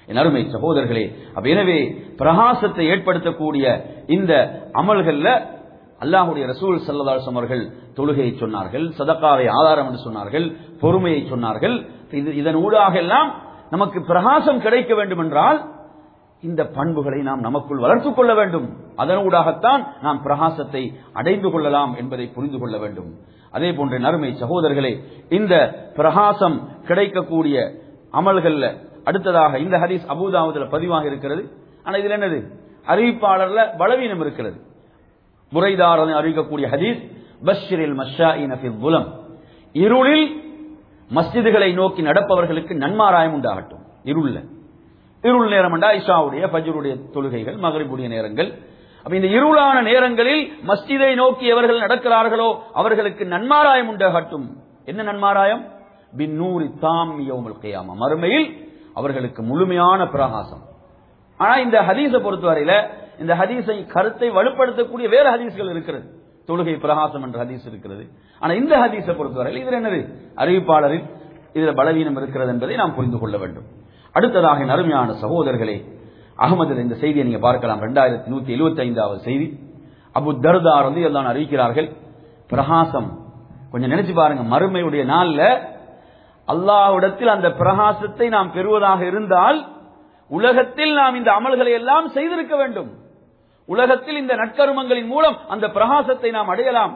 என் அருமை சகோதரர்களே அப்ப எனவே பிரகாசத்தை ஏற்படுத்தக்கூடிய இந்த அமல்கள்ல அல்லாஹுடைய ரசூல் சல்லதாசம் அவர்கள் தொழுகையை சொன்னார்கள் சதக்காவை ஆதாரம் என்று சொன்னார்கள் பொறுமையை சொன்னார்கள் இது இதன் ஊடாக எல்லாம் நமக்கு பிரகாசம் கிடைக்க வேண்டும் என்றால் இந்த பண்புகளை நாம் நமக்குள் வளர்த்துக் கொள்ள வேண்டும் அதனூடாகத்தான் நாம் பிரகாசத்தை அடைந்து கொள்ளலாம் என்பதை புரிந்து கொள்ள வேண்டும் அதே போன்ற நறுமை சகோதரர்களே இந்த பிரகாசம் கிடைக்கக்கூடிய அமல்கள்ல அடுத்ததாக இந்த ஹதீஸ் அபுதாவதுல பதிவாக இருக்கிறது ஆனா இதுல என்னது அறிவிப்பாளர்ல பலவீனம் இருக்கிறது புரைதார் அறிவிக்கக்கூடிய ஹதீஸ் பஷ்ரில் மஷாயின ஃபில் புலம் இருளில் மஸ்ஜிதுகளை நோக்கி நடப்பவர்களுக்கு நன்மாராயம் உண்டாகட்டும் இருள்ல இருள் நேரம் என்றா இஷாவுடைய பஜ்ருடைய தொழுகைகள் மகரிபுடைய நேரங்கள் அப்ப இந்த இருளான நேரங்களில் மஸ்ஜிதை நோக்கி எவர்கள் நடக்கிறார்களோ அவர்களுக்கு நன்மாராயம் உண்டாகட்டும் என்ன நன்மாராயம் பின்னூரி தாம் யௌமுல் கியாமா மறுமையில் அவர்களுக்கு முழுமையான பிரகாசம் ஆனா இந்த ஹதீஸை பொறுத்தவரையில இந்த ஹதீஸை கருத்தை வலுப்படுத்தக்கூடிய வேற ஹதீஸ்கள் இருக்கிறது தொழுகை பிரகாசம் என்ற ஹதீஸ் இருக்கிறது ஆனா இந்த ஹதீஸை பொறுத்தவரையில் இதுல என்னது அறிவிப்பாளரில் இதுல பலவீனம் இருக்கிறது என்பதை நாம் புரிந்து கொள்ள வேண்டும் அடுத்ததாக என் அருமையான சகோதரர்களே அகமதில் இந்த செய்தியை நீங்க பார்க்கலாம் ரெண்டாயிரத்தி நூத்தி எழுபத்தி ஐந்தாவது செய்தி அபு தர்தார் வந்து எல்லாம் அறிவிக்கிறார்கள் பிரகாசம் கொஞ்சம் நினைச்சு பாருங்க மறுமையுடைய நாள்ல அல்லாஹ்விடத்தில் அந்த பிரகாசத்தை நாம் பெறுவதாக இருந்தால் உலகத்தில் நாம் இந்த அமல்களை எல்லாம் செய்திருக்க வேண்டும் உலகத்தில் இந்த நற்கருமங்களின் மூலம் அந்த பிரகாசத்தை நாம் அடையலாம்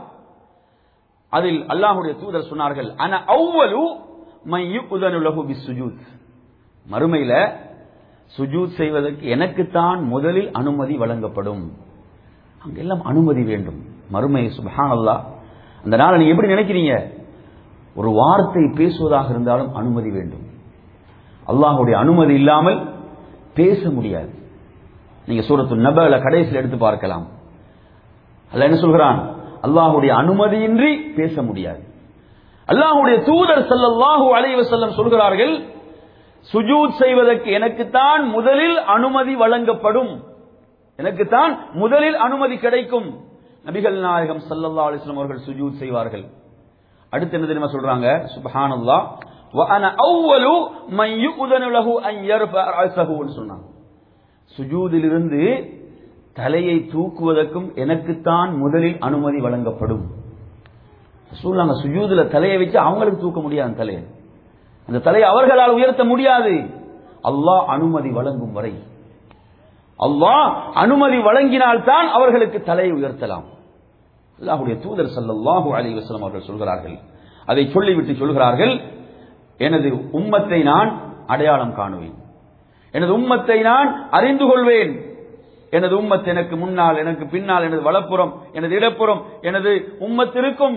அதில் அல்லாஹுடைய தூதர் சொன்னார்கள் அன அவ்வளு மையுதனுலகு பிசுஜூத் மறுமையில சுஜூத் செய்வதற்கு எனக்குத்தான் முதலில் அனுமதி வழங்கப்படும் அங்கெல்லாம் அனுமதி வேண்டும் மறுமை சுபஹான் அல்லா அந்த நாளை நீங்க எப்படி நினைக்கிறீங்க ஒரு வார்த்தை பேசுவதாக இருந்தாலும் அனுமதி வேண்டும் அல்லாஹுடைய அனுமதி இல்லாமல் பேச முடியாது நீங்க சூரத்து நபல கடைசியில் எடுத்து பார்க்கலாம் அல்ல என்ன சொல்கிறான் அல்லாஹுடைய அனுமதியின்றி பேச முடியாது அல்லாஹுடைய தூதர் சல்லல்லாஹு அலைஹி வஸல்லம் சொல்கிறார்கள் சுஜூத் செய்வதற்கு எனக்குத்தான் முதலில் அனுமதி வழங்கப்படும் எனக்குத்தான் முதலில் அனுமதி கிடைக்கும் நபிகள் நாயகம் சல்லல்லா அலிஸ்லாம் அவர்கள் சுஜூத் செய்வார்கள் அடுத்து என்ன தெரியுமா சொல்றாங்க சுபஹானல்லாஹ் வ அன அவ்வலு மன் யுதனு லஹு அன் யர்ஃபஅ ரஅஸஹுன்னு சொன்னாங்க சுஜூதிலிருந்து தலையை தூக்குவதற்கும் எனக்குத்தான் முதலில் அனுமதி வழங்கப்படும் ரசூலுல்லாஹ் சுஜூதுல தலையை வச்சு அவங்களுக்கு தூக்க முடியாது அந்த தலையை அந்த தலையை அவர்களால் உயர்த்த முடியாது அல்லாஹ் அனுமதி வழங்கும் வரை அல்லாஹ் அனுமதி வழங்கினால்தான் அவர்களுக்கு தலையை உயர்த்தலாம் அல்லாஹுடைய தூதர் சல்லல்லாஹு அலைஹி வஸல்லம் அவர்கள் சொல்கிறார்கள் அதை சொல்லிவிட்டு சொல்கிறார்கள் எனது உம்மத்தை நான் அடையாளம் காணுவேன் எனது உம்மத்தை நான் அறிந்து கொள்வேன் எனது உம்மத் எனக்கு முன்னால் எனக்கு பின்னால் எனது வலப்புறம் எனது இடப்புறம் எனது உம்மத் இருக்கும்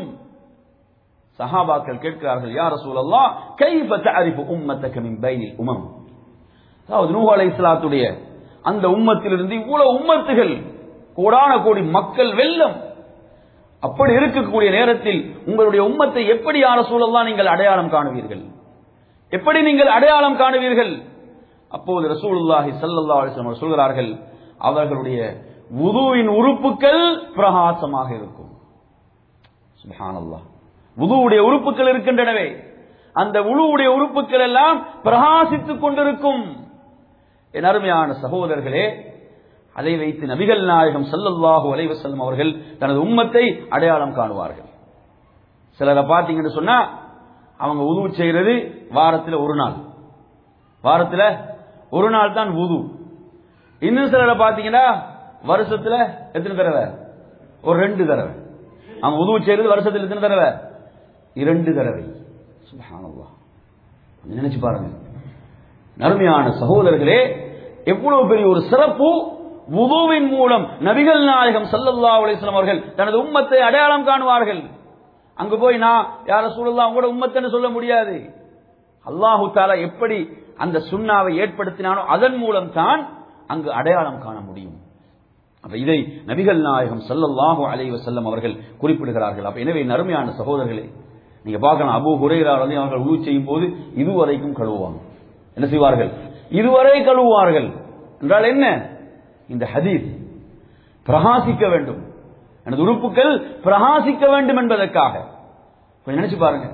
சஹாபாக்கள் கேட்கிறார்கள் யார் ரசூலல்லாஹ் கைஃப தஅரிஃபு உம்மத்தக மின் பைனில் உமம் அதாவது நூஹ் அலைஹிஸ்ஸலாத்துடைய அந்த உம்மத்திலிருந்து இவ்வளவு உம்மத்துகள் கோடான கோடி மக்கள் வெள்ளம் அப்படி இருக்கக்கூடிய நேரத்தில் உங்களுடைய உம்மத்தை எப்படி யார சூழல்லாம் நீங்கள் அடையாளம் காணுவீர்கள் எப்படி நீங்கள் அடையாளம் காணுவீர்கள் அப்போது ரசூலுல்லாஹி ஸல்லல்லாஹு அலைஹி வஸல்லம் சொல்கிறார்கள் அவர்களுடைய வுதுவின் உறுப்புகள் பிரகாசமாக இருக்கும் சுப்ஹானல்லாஹ் வுதுவுடைய உறுப்புகள் இருக்கின்றனவே அந்த உழுவுடைய உறுப்புகள் எல்லாம் பிரகாசித்துக் கொண்டிருக்கும் என் அருமையான சகோதரர்களே அதை வைத்து நபிகள் நாயகம் சல்லல்லாஹு அலைவசல்லம் அவர்கள் தனது உம்மத்தை அடையாளம் காணுவார்கள் சிலரை பார்த்தீங்கன்னு சொன்னா அவங்க உது செய்யறது வாரத்தில் ஒரு நாள் வாரத்தில் ஒரு நாள் தான் உது இன்னும் சிலரை பார்த்தீங்கன்னா வருஷத்துல எத்தனை தடவை ஒரு ரெண்டு தடவை அவங்க உதவு செய்யறது வருஷத்தில் எத்தனை தடவை இரண்டு தடவை சுபஹானல்லாஹ் நினைச்சு பாருங்க நறுமையான சகோதரர்களே எவ்வளவு பெரிய ஒரு சிறப்பு வுதுவின் மூலம் நபிகள் நாயகம் சல்லல்லா அலிஸ்லாம் அவர்கள் தனது உம்மத்தை அடையாளம் காணுவார்கள் அங்கு போய் நான் யார சூழலாம் உங்களோட உம்மத்தன்னு சொல்ல முடியாது அல்லாஹு தாலா எப்படி அந்த சுண்ணாவை ஏற்படுத்தினானோ அதன் மூலம் தான் அங்கு அடையாளம் காண முடியும் அப்ப இதை நபிகள் நாயகம் சல்லல்லாஹு அலைஹி வஸல்லம் அவர்கள் குறிப்பிடுகிறார்கள் அப்ப எனவே நறுமையான சகோதரர்களே நீங்க பார்க்கலாம் அபு ஹுரைரா வந்து அவர்கள் உழு செய்யும் போது இதுவரைக்கும் கழுவுவாங்க என்ன செய்வார்கள் இதுவரை கழுவுவார்கள் என்றால் என்ன இந்த ஹதீஸ் பிரகாசிக்க வேண்டும் எனது உறுப்புகள் பிரகாசிக்க வேண்டும் என்பதற்காக கொஞ்சம் நினைச்சு பாருங்க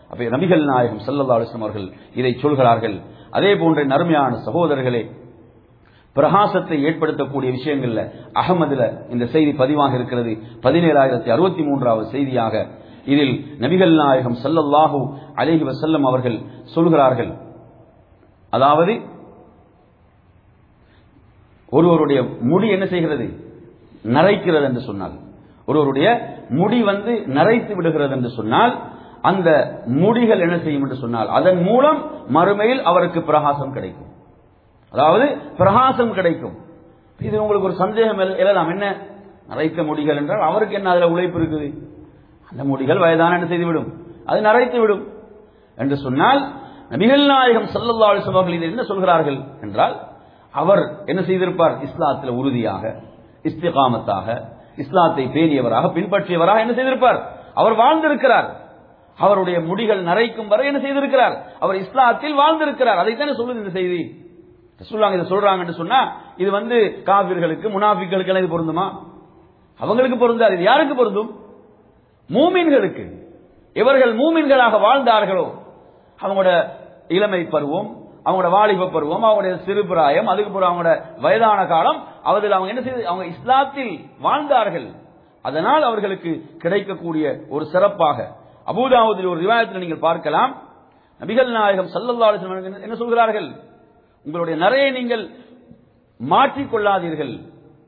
அப்ப நபிகள் நாயகம் சல்லல்லா அலிஸ்லாம் அவர்கள் இதை சொல்கிறார்கள் அதே போன்ற நறுமையான சகோதரர்களே பிரகாசத்தை ஏற்படுத்தக்கூடிய விஷயங்கள்ல அகமதுல இந்த செய்தி பதிவாக இருக்கிறது பதினேழாயிரத்தி அறுபத்தி மூன்றாவது செய்தியாக இதில் நபிகள் நாயகம் சல்லல்லாஹு அலைஹி வசல்லம் அவர்கள் சொல்கிறார்கள் அதாவது ஒருவருடைய முடி என்ன செய்கிறது நரைக்கிறது என்று சொன்னால் ஒருவருடைய முடி வந்து நரைத்து விடுகிறது என்று சொன்னால் அந்த முடிகள் என்ன செய்யும் என்று சொன்னால் அதன் மூலம் மறுமையில் அவருக்கு பிரகாசம் கிடைக்கும் அதாவது பிரகாசம் கிடைக்கும் இது உங்களுக்கு ஒரு சந்தேகம் எழலாம் என்ன நரைத்த முடிகள் என்றால் அவருக்கு என்ன அதுல உழைப்பு இருக்குது அந்த முடிகள் வயதான என்ன செய்துவிடும் அது நரைத்து விடும் என்று சொன்னால் நபிகள் நாயகம் சல்லல்லா அலிஸ்லாம் அவர்கள் இது என்ன சொல்கிறார்கள் என்றால் அவர் என்ன செய்திருப்பார் இஸ்லாத்தில் உறுதியாக இஸ்திகாமத்தாக இஸ்லாத்தை பேணியவராக பின்பற்றியவராக என்ன செய்திருப்பார் அவர் வாழ்ந்திருக்கிறார் அவருடைய முடிகள் நரைக்கும் வரை என்ன செய்திருக்கிறார் அவர் இஸ்லாத்தில் வாழ்ந்திருக்கிறார் அதைத்தானே சொல்லுது இந்த செய்தி சொல்லுவாங்க இதை சொல்றாங்கன்னு சொன்னா இது வந்து காவிர்களுக்கு முனாஃபிக்களுக்கு எல்லாம் இது பொருந்துமா அவங்களுக்கு பொருந்தாது இது யாருக்கு பொருந்தும் மூமின்களுக்கு இவர்கள் மூமின்களாக வாழ்ந்தார்களோ அவங்களோட இளமை பருவம் அவங்களோட வாலிப பருவம் அவங்களுடைய சிறு பிராயம் அதுக்கு பிறகு அவங்களோட வயதான காலம் அவர்கள் அவங்க என்ன செய்து அவங்க இஸ்லாத்தில் வாழ்ந்தார்கள் அதனால் அவர்களுக்கு கிடைக்கக்கூடிய ஒரு சிறப்பாக அபூதாவதில் ஒரு விவாதத்தில் நீங்கள் பார்க்கலாம் நபிகள் நாயகம் சல்லல்லா அலிஸ்லாம் என்ன சொல்கிறார்கள் உங்களுடைய நிறைய நீங்கள் மாற்றிக்கொள்ளாதீர்கள்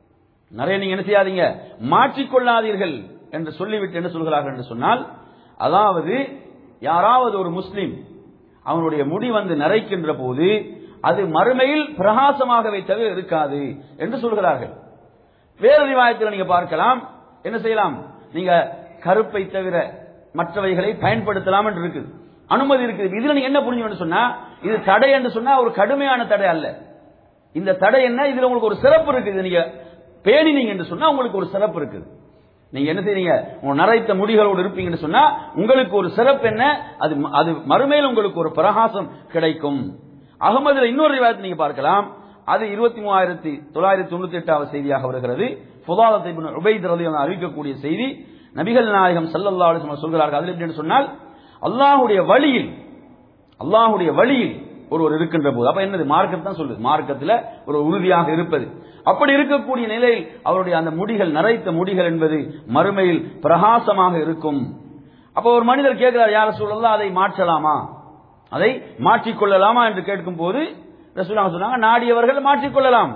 நிறைய நீங்க என்ன செய்யாதீங்க மாற்றிக்கொள்ளாதீர்கள் என்று சொல்லிவிட்டு என்ன சொல்கிறார்கள் என்று சொன்னால் அதாவது யாராவது ஒரு முஸ்லிம் அவனுடைய முடி வந்து நரைக்கின்ற போது அது மறுமையில் பிரகாசமாகவே தவிர இருக்காது என்று சொல்கிறார்கள் வேறு ரிவாயத்தில் நீங்க பார்க்கலாம் என்ன செய்யலாம் நீங்க கருப்பை தவிர மற்றவைகளை பயன்படுத்தலாம் என்று இருக்குது அனுமதி இருக்குது இதுல நீங்க என்ன புரிஞ்சு சொன்னா இது தடை என்று சொன்னா ஒரு கடுமையான தடை அல்ல இந்த தடை என்ன இதுல உங்களுக்கு ஒரு சிறப்பு இருக்குது நீங்க பேணினீங்க என்று சொன்னா உங்களுக்கு ஒரு சிறப்பு இருக்குது நீங்க என்ன செய்றீங்க உங்க நரைத்த முடிகளோடு இருப்பீங்கன்னு சொன்னா உங்களுக்கு ஒரு சிறப்பு என்ன அது அது மறுமையில் உங்களுக்கு ஒரு பிரகாசம் கிடைக்கும் அகமதுல இன்னொரு விவாதத்தை நீங்க பார்க்கலாம் அது இருபத்தி மூவாயிரத்தி தொள்ளாயிரத்தி தொண்ணூத்தி எட்டாவது செய்தியாக வருகிறது புதாதத்தை உபைத் ரலி அறிவிக்கக்கூடிய செய்தி நபிகள் நாயகம் சல்லல்லா அலிஸ்லாம் சொல்கிறார்கள் அதில் எப்படின்னு சொன்னால் அல்லாஹுடைய வழியில் அல்லாஹுடைய வழியில் ஒருவர் இருக்கின்ற போது அப்ப என்னது மார்க்கத்தை தான் சொல்லுது மார்க்கத்தில் ஒரு உறுதியாக இருப்பது அப்படி இருக்கக்கூடிய நிலையில் அவருடைய அந்த முடிகள் நரைத்த முடிகள் என்பது மறுமையில் பிரகாசமாக இருக்கும் அப்ப ஒரு மனிதர் கேட்கிறார் யார சொல்லலாம் அதை மாற்றலாமா அதை மாற்றிக்கொள்ளலாமா என்று கேட்கும் போது ரசூலாங்க சொன்னாங்க நாடியவர்கள் மாற்றிக்கொள்ளலாம்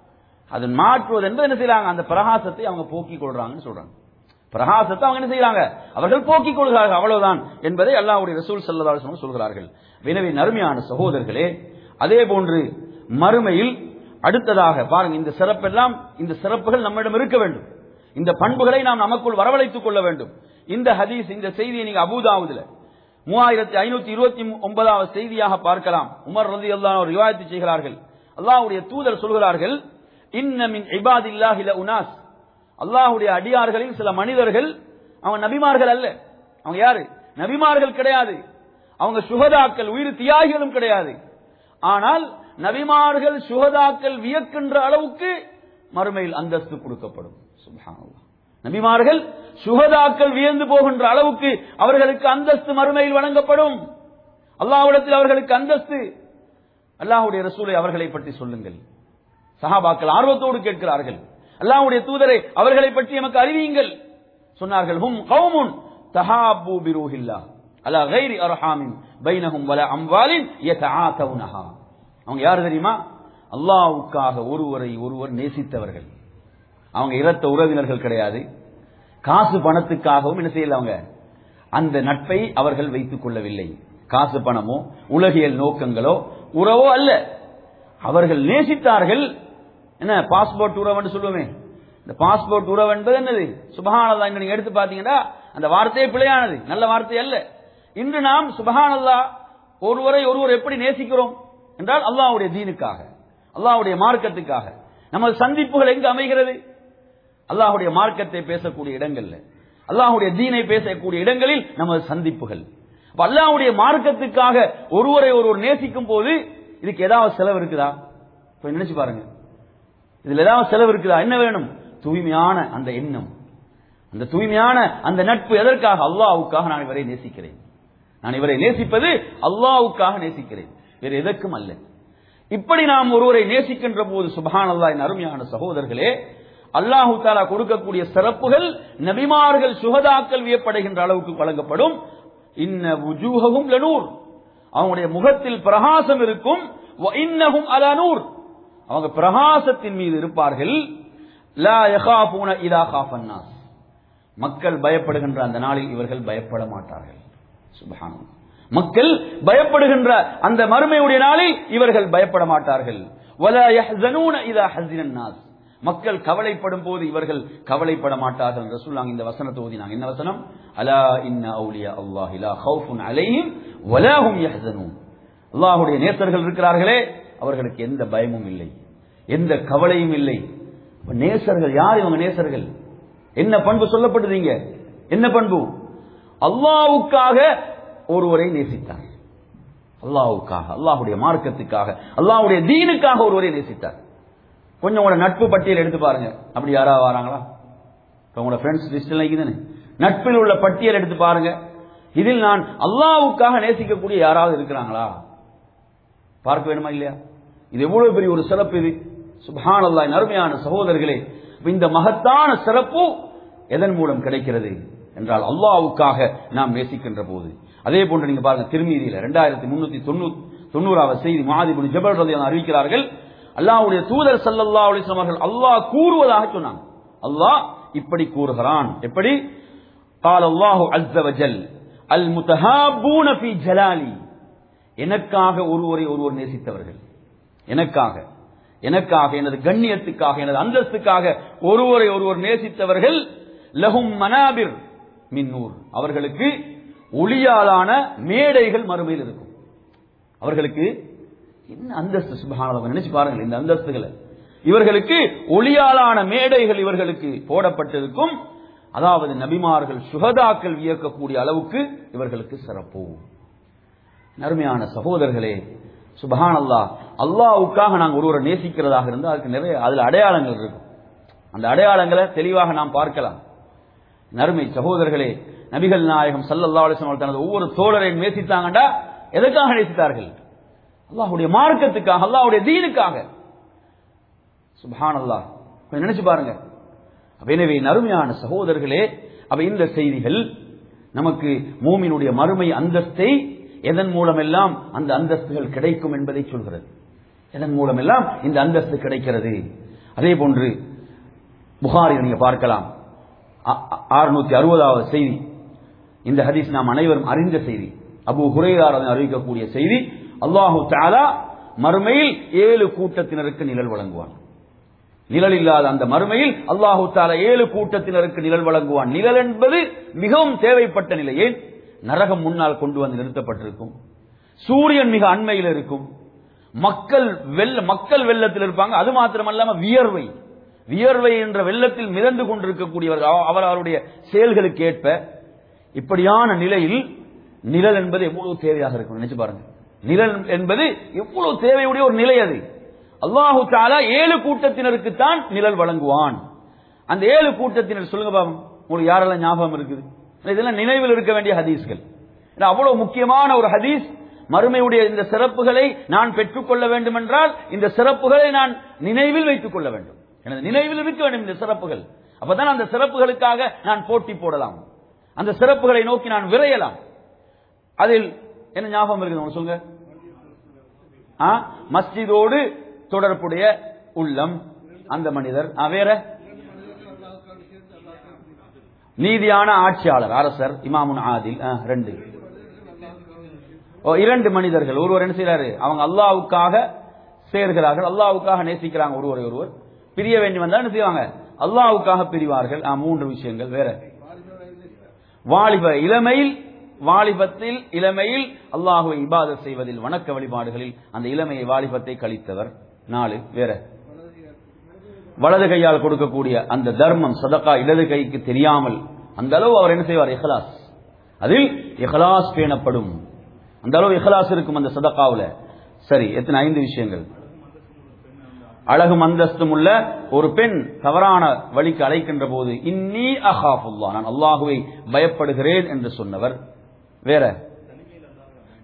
அது மாற்றுவது என்பது என்ன செய்யறாங்க அந்த பிரகாசத்தை அவங்க போக்கிக் கொள்றாங்கன்னு சொல்றாங்க பிரகாசத்தை அவங்க என்ன செய்யறாங்க அவர்கள் போக்கிக் கொள்கிறார்கள் அவ்வளவுதான் என்பதை அல்லாஹ்வுடைய ரசூல் சல்லல்லாஹு சொல்கிறார்கள் எனவே நறுமையான சகோதரர்களே அதே போன்று மறுமையில் அடுத்ததாக பாருங்க இந்த சிறப்பெல்லாம் இந்த சிறப்புகள் நம்மிடம் இருக்க வேண்டும் இந்த பண்புகளை நாம் நமக்குள் வரவழைத்துக் கொள்ள வேண்டும் இந்த ஹதீஸ் இந்த செய்தியை நீங்க அபூதாவுதுல மூவாயிரத்தி ஐநூத்தி இருபத்தி ஒன்பதாவது செய்தியாக பார்க்கலாம் உமர் ரதி அல்லா ஒரு ரிவாயத்து செய்கிறார்கள் அல்லாஹ்வுடைய தூதர் சொல்கிறார்கள் இன்னமின் இபாதில்லாஹில உனாஸ் அல்லாஹுடைய அடியார்களில் சில மனிதர்கள் அவங்க நபிமார்கள் அல்ல அவங்க யாரு நபிமார்கள் கிடையாது அவங்க சுகதாக்கள் உயிர் தியாகிகளும் கிடையாது ஆனால் நபிமார்கள் சுகதாக்கள் வியக்கின்ற அளவுக்கு மறுமையில் அந்தஸ்து கொடுக்கப்படும் சுப்ஹானல்லாஹ் நபிமார்கள் சுகதாக்கள் வியந்து போகின்ற அளவுக்கு அவர்களுக்கு அந்தஸ்து மறுமையில் வழங்கப்படும் அல்லாஹ்விடத்தில் அவர்களுக்கு அந்தஸ்து அல்லாஹுடைய ரசூலை அவர்களை பற்றி சொல்லுங்கள் சஹாபாக்கள் ஆர்வத்தோடு கேட்கிறார்கள் அல்லாஹ்வுடைய தூதரை அவர்களை பற்றி எமக்கு அறிவியுங்கள் சொன்னார்கள் ஹும் கௌமுன் தஹாபு பிரூஹில்லா அலா கைரி அர்ஹாமின் பைனஹும் வல அம்வாலின் யதஆதவுனஹா அவங்க யார் தெரியுமா அல்லாஹ்வுக்காக ஒருவரை ஒருவர் நேசித்தவர்கள் அவங்க இரத்த உறவினர்கள் கிடையாது காசு பணத்துக்காகவும் என்ன செய்யல அவங்க அந்த நட்பை அவர்கள் வைத்துக் கொள்ளவில்லை காசு பணமோ உலகியல் நோக்கங்களோ உறவோ அல்ல அவர்கள் நேசித்தார்கள் என்ன பாஸ்போர்ட் உறவுன்னு சொல்லுவோமே இந்த பாஸ்போர்ட் உறவு என்பது என்னது சுபஹானல்லா இங்க நீங்க எடுத்து பாத்தீங்கன்னா அந்த வார்த்தையே பிழையானது நல்ல வார்த்தை அல்ல இன்று நாம் சுபஹானல்லா ஒருவரை ஒருவர் எப்படி நேசிக்கிறோம் என்றால் அல்லாஹ்வுடைய தீனுக்காக அல்லாஹ்வுடைய மார்க்கத்துக்காக நமது சந்திப்புகள் எங்கு அமைகிறது அல்லாஹ்வுடைய மார்க்கத்தை பேசக்கூடிய இடங்கள்ல அல்லாஹ்வுடைய தீனை பேசக்கூடிய இடங்களில் நமது சந்திப்புகள் அப்ப அல்லாஹ்வுடைய மார்க்கத்துக்காக ஒருவரை ஒருவர் நேசிக்கும் போது இதுக்கு ஏதாவது செலவு இருக்குதா இப்ப நினைச்சு பாருங்க இதுல ஏதாவது செலவு இருக்குதா என்ன வேணும் தூய்மையான அந்த எண்ணம் அந்த தூய்மையான அந்த நட்பு எதற்காக அல்லாஹ்வுக்காக நான் இவரை நேசிக்கிறேன் நான் இவரை நேசிப்பது அல்லாவுக்காக நேசிக்கிறேன் வேறு எதற்கும் அல்ல இப்படி நாம் ஒருவரை நேசிக்கின்ற போது சுபஹான் அல்லாஹ் அருமையான சகோதரர்களே அல்லாஹு தாலா கொடுக்கக்கூடிய சிறப்புகள் நபிமார்கள் சுகதாக்கள் வியப்படைகின்ற அளவுக்கு வழங்கப்படும் இன்ன உஜூகவும் லனூர் அவங்களுடைய முகத்தில் பிரகாசம் இருக்கும் வ இன்னஹும் அலா நூர் அவங்க பிரகாசத்தின் மீது இருப்பார்கள் லா யகாஃபூன இதா காஃபன் நாஸ் மக்கள் பயப்படுகின்ற அந்த நாளில் இவர்கள் பயப்பட மாட்டார்கள் சுபஹானம் மக்கள் பயப்படுகின்ற அந்த மறுமையுடைய நாளில் இவர்கள் பயப்பட மாட்டார்கள் வலா யஹ்ஸனூன இதா ஹஸினன் நாஸ் மக்கள் கவலைப்படும் போது இவர்கள் கவலைப்பட மாட்டார்கள் என்று சொல்லாங்க இந்த வசனத்தை ஓதினாங்க என்ன வசனம் அலா இன்ன அவுலியா அல்லாஹ் லா ஹவுஃபுன் அலைஹிம் வலா ஹும் யஹ்ஸனூன் அல்லாஹ்வுடைய நேசர்கள் இருக்கிறார்களே அவர்களுக்கு எந்த பயமும் இல்லை எந்த கவலையும் இல்லை அப்ப நேசர்கள் யார் இவங்க நேசர்கள் என்ன பண்பு சொல்லப்படுதீங்க என்ன பண்பு அல்லாவுக்காக ஒருவரை நேசித்தார் அல்லாவுக்காக அல்லாஹுடைய மார்க்கத்துக்காக அல்லாஹுடைய தீனுக்காக ஒருவரை நேசித்தார் கொஞ்சம் உங்களோட நட்பு பட்டியல் எடுத்து பாருங்க அப்படி யாராவது வராங்களா இப்ப உங்களோட ஃப்ரெண்ட்ஸ் லிஸ்ட்ல இருக்குதானே நட்பில் உள்ள பட்டியல் எடுத்து பாருங்க இதில் நான் அல்லாவுக்காக நேசிக்கக்கூடிய யாராவது இருக்கிறாங்களா பார்க்க வேணுமா இல்லையா இது எவ்வளவு பெரிய ஒரு சிறப்பு இது சுபஹான் அல்லாஹ் அருமையான சகோதரர்களே இப்ப இந்த மகத்தான சிறப்பு எதன் மூலம் கிடைக்கிறது என்றால் அல்லாவுக்காக நாம் நேசிக்கின்ற போது அதே போன்று நீங்க பாருங்க திருமீதியில ரெண்டாயிரத்தி முன்னூத்தி தொண்ணூத்தி தொண்ணூறாவது செய்தி மாதிபுன் ஜபல் ரலியல்லாஹு அன்ஹு அறிவிக்கிறார்கள் அல்லாஹ்வுடைய தூதர் ஸல்லல்லாஹு அலைஹி வஸல்லம் அவர்கள் அல்லாஹ் கூறுவதாக சொன்னாங்க அல்லாஹ் இப்படி கூறுகிறான் எப்படி قال الله عز وجل المتهابون في جلالي எனக்காக ஒருவரை ஒருவர் நேசித்தவர்கள் எனக்காக எனக்காக எனது கண்ணியத்துக்காக எனது அந்தஸ்துக்காக ஒருவரை ஒருவர் நேசித்தவர்கள் லஹும் மனாபிர் மின்னூர் அவர்களுக்கு ஒளியாலான மேடைகள் மறுமையில் இருக்கும் அவர்களுக்கு என்ன அந்தஸ்து சுபஹானல்லாஹ் நினைச்சு பாருங்கள் இந்த அந்தஸ்துகளை இவர்களுக்கு ஒளியாலான மேடைகள் இவர்களுக்கு போடப்பட்டிருக்கும் அதாவது நபிமார்கள் சுகதாக்கள் வியக்கக்கூடிய அளவுக்கு இவர்களுக்கு சிறப்பு அருமையான சகோதரர்களே சுபஹான் அல்லா அல்லாவுக்காக நாங்கள் ஒருவரை நேசிக்கிறதாக இருந்தால் அதுக்கு நிறைய அதுல அடையாளங்கள் இருக்கும் அந்த அடையாளங்களை தெளிவாக நாம் பார்க்கலாம் நறுமை சகோதரர்களே நபிகள் நாயகம் சல்லல்லா அலிஸ்லாம் தனது ஒவ்வொரு தோழரையும் நேசித்தாங்கண்டா எதற்காக நேசித்தார்கள் அல்லாஹுடைய மார்க்கத்துக்காக அல்லாஹுடைய தீனுக்காக சுபஹான் அல்லாஹ் கொஞ்சம் நினைச்சு பாருங்க அப்ப எனவே நறுமையான சகோதரர்களே அப்ப இந்த செய்திகள் நமக்கு மூமினுடைய மறுமை அந்தஸ்தை எதன் மூலமெல்லாம் அந்த அந்தஸ்துகள் கிடைக்கும் என்பதை சொல்கிறது எதன் மூலமெல்லாம் இந்த அந்தஸ்து கிடைக்கிறது அதே போன்று புகாரி நீங்க பார்க்கலாம் அறுநூத்தி அறுபதாவது செய்தி இந்த ஹதீஸ் நாம் அனைவரும் அறிந்த செய்தி அபு ஹுரையார் அறிவிக்கக்கூடிய செய்தி அல்லாஹு தாலா மறுமையில் ஏழு கூட்டத்தினருக்கு நிழல் வழங்குவான் நிழல் இல்லாத அந்த மறுமையில் அல்லாஹு தாலா ஏழு கூட்டத்தினருக்கு நிழல் வழங்குவான் நிழல் என்பது மிகவும் தேவைப்பட்ட நிலை ஏன் நரகம் முன்னால் கொண்டு வந்து நிறுத்தப்பட்டிருக்கும் சூரியன் மிக அண்மையில் இருக்கும் மக்கள் வெள்ள மக்கள் வெள்ளத்தில் இருப்பாங்க அது மாத்திரமல்லாம வியர்வை வியர்வை என்ற வெள்ளத்தில் மிதந்து கொண்டிருக்கக்கூடியவர் அவர் அவருடைய செயல்களுக்கு ஏற்ப இப்படியான நிலையில் நிழல் என்பது எவ்வளவு தேவையாக இருக்கும் நினைச்சு பாருங்க நிழல் என்பது எவ்வளவு தேவையுடைய ஒரு நிலை அது அல்லாஹு தாலா ஏழு கூட்டத்தினருக்கு தான் நிழல் வழங்குவான் அந்த ஏழு கூட்டத்தினர் சொல்லுங்க பாவம் உங்களுக்கு யாரெல்லாம் ஞாபகம் இருக்குது இதெல்லாம் நினைவில் இருக்க வேண்டிய ஹதீஸ்கள் அவ்வளவு முக்கியமான ஒரு ஹதீஸ் மறுமையுடைய இந்த சிறப்புகளை நான் பெற்றுக்கொள்ள வேண்டும் என்றால் இந்த சிறப்புகளை நான் நினைவில் வைத்துக் கொள்ள வேண்டும் எனது நினைவில் இருக்க வேண்டும் இந்த சிறப்புகள் அப்பதான் அந்த சிறப்புகளுக்காக நான் போட்டி போடலாம் அந்த சிறப்புகளை நோக்கி நான் விரையலாம் அதில் என்ன ஞாபகம் இருக்குது சொல்லுங்க மஸ்ஜிதோடு தொடர்புடைய உள்ளம் அந்த மனிதர் வேற நீதியான ஆட்சியாளர் அரசர் இமாமுன் ஆதில் ரெண்டு இரண்டு மனிதர்கள் ஒருவர் என்ன செய்யறாரு அவங்க அல்லாவுக்காக சேர்கிறார்கள் அல்லாவுக்காக நேசிக்கிறாங்க ஒருவரை ஒருவர் பிரிய வேண்டி வந்தா என்ன செய்வாங்க அல்லாவுக்காக பிரிவார்கள் மூன்று விஷயங்கள் வேற வாலிப இளமையில் வாலிபத்தில் இளமையில் அல்லாஹுவை இபாதத் செய்வதில் வணக்க வழிபாடுகளில் அந்த இளமையை வாலிபத்தை கழித்தவர் நாலு வேற வலது கையால் கொடுக்கக்கூடிய அந்த தர்மம் சதக்கா இடது கைக்கு தெரியாமல் அந்த அளவு அவர் என்ன செய்வார் இஹலாஸ் அதில் இஹலாஸ் பேணப்படும் அந்த அளவு இஹலாஸ் இருக்கும் அந்த சதக்காவுல சரி எத்தனை ஐந்து விஷயங்கள் அழகும் அந்தஸ்தும் உள்ள ஒரு பெண் தவறான வழிக்கு அழைக்கின்ற போது இன்னி அஹாஃபுல்லா நான் அல்லாஹுவை பயப்படுகிறேன் என்று சொன்னவர் வேற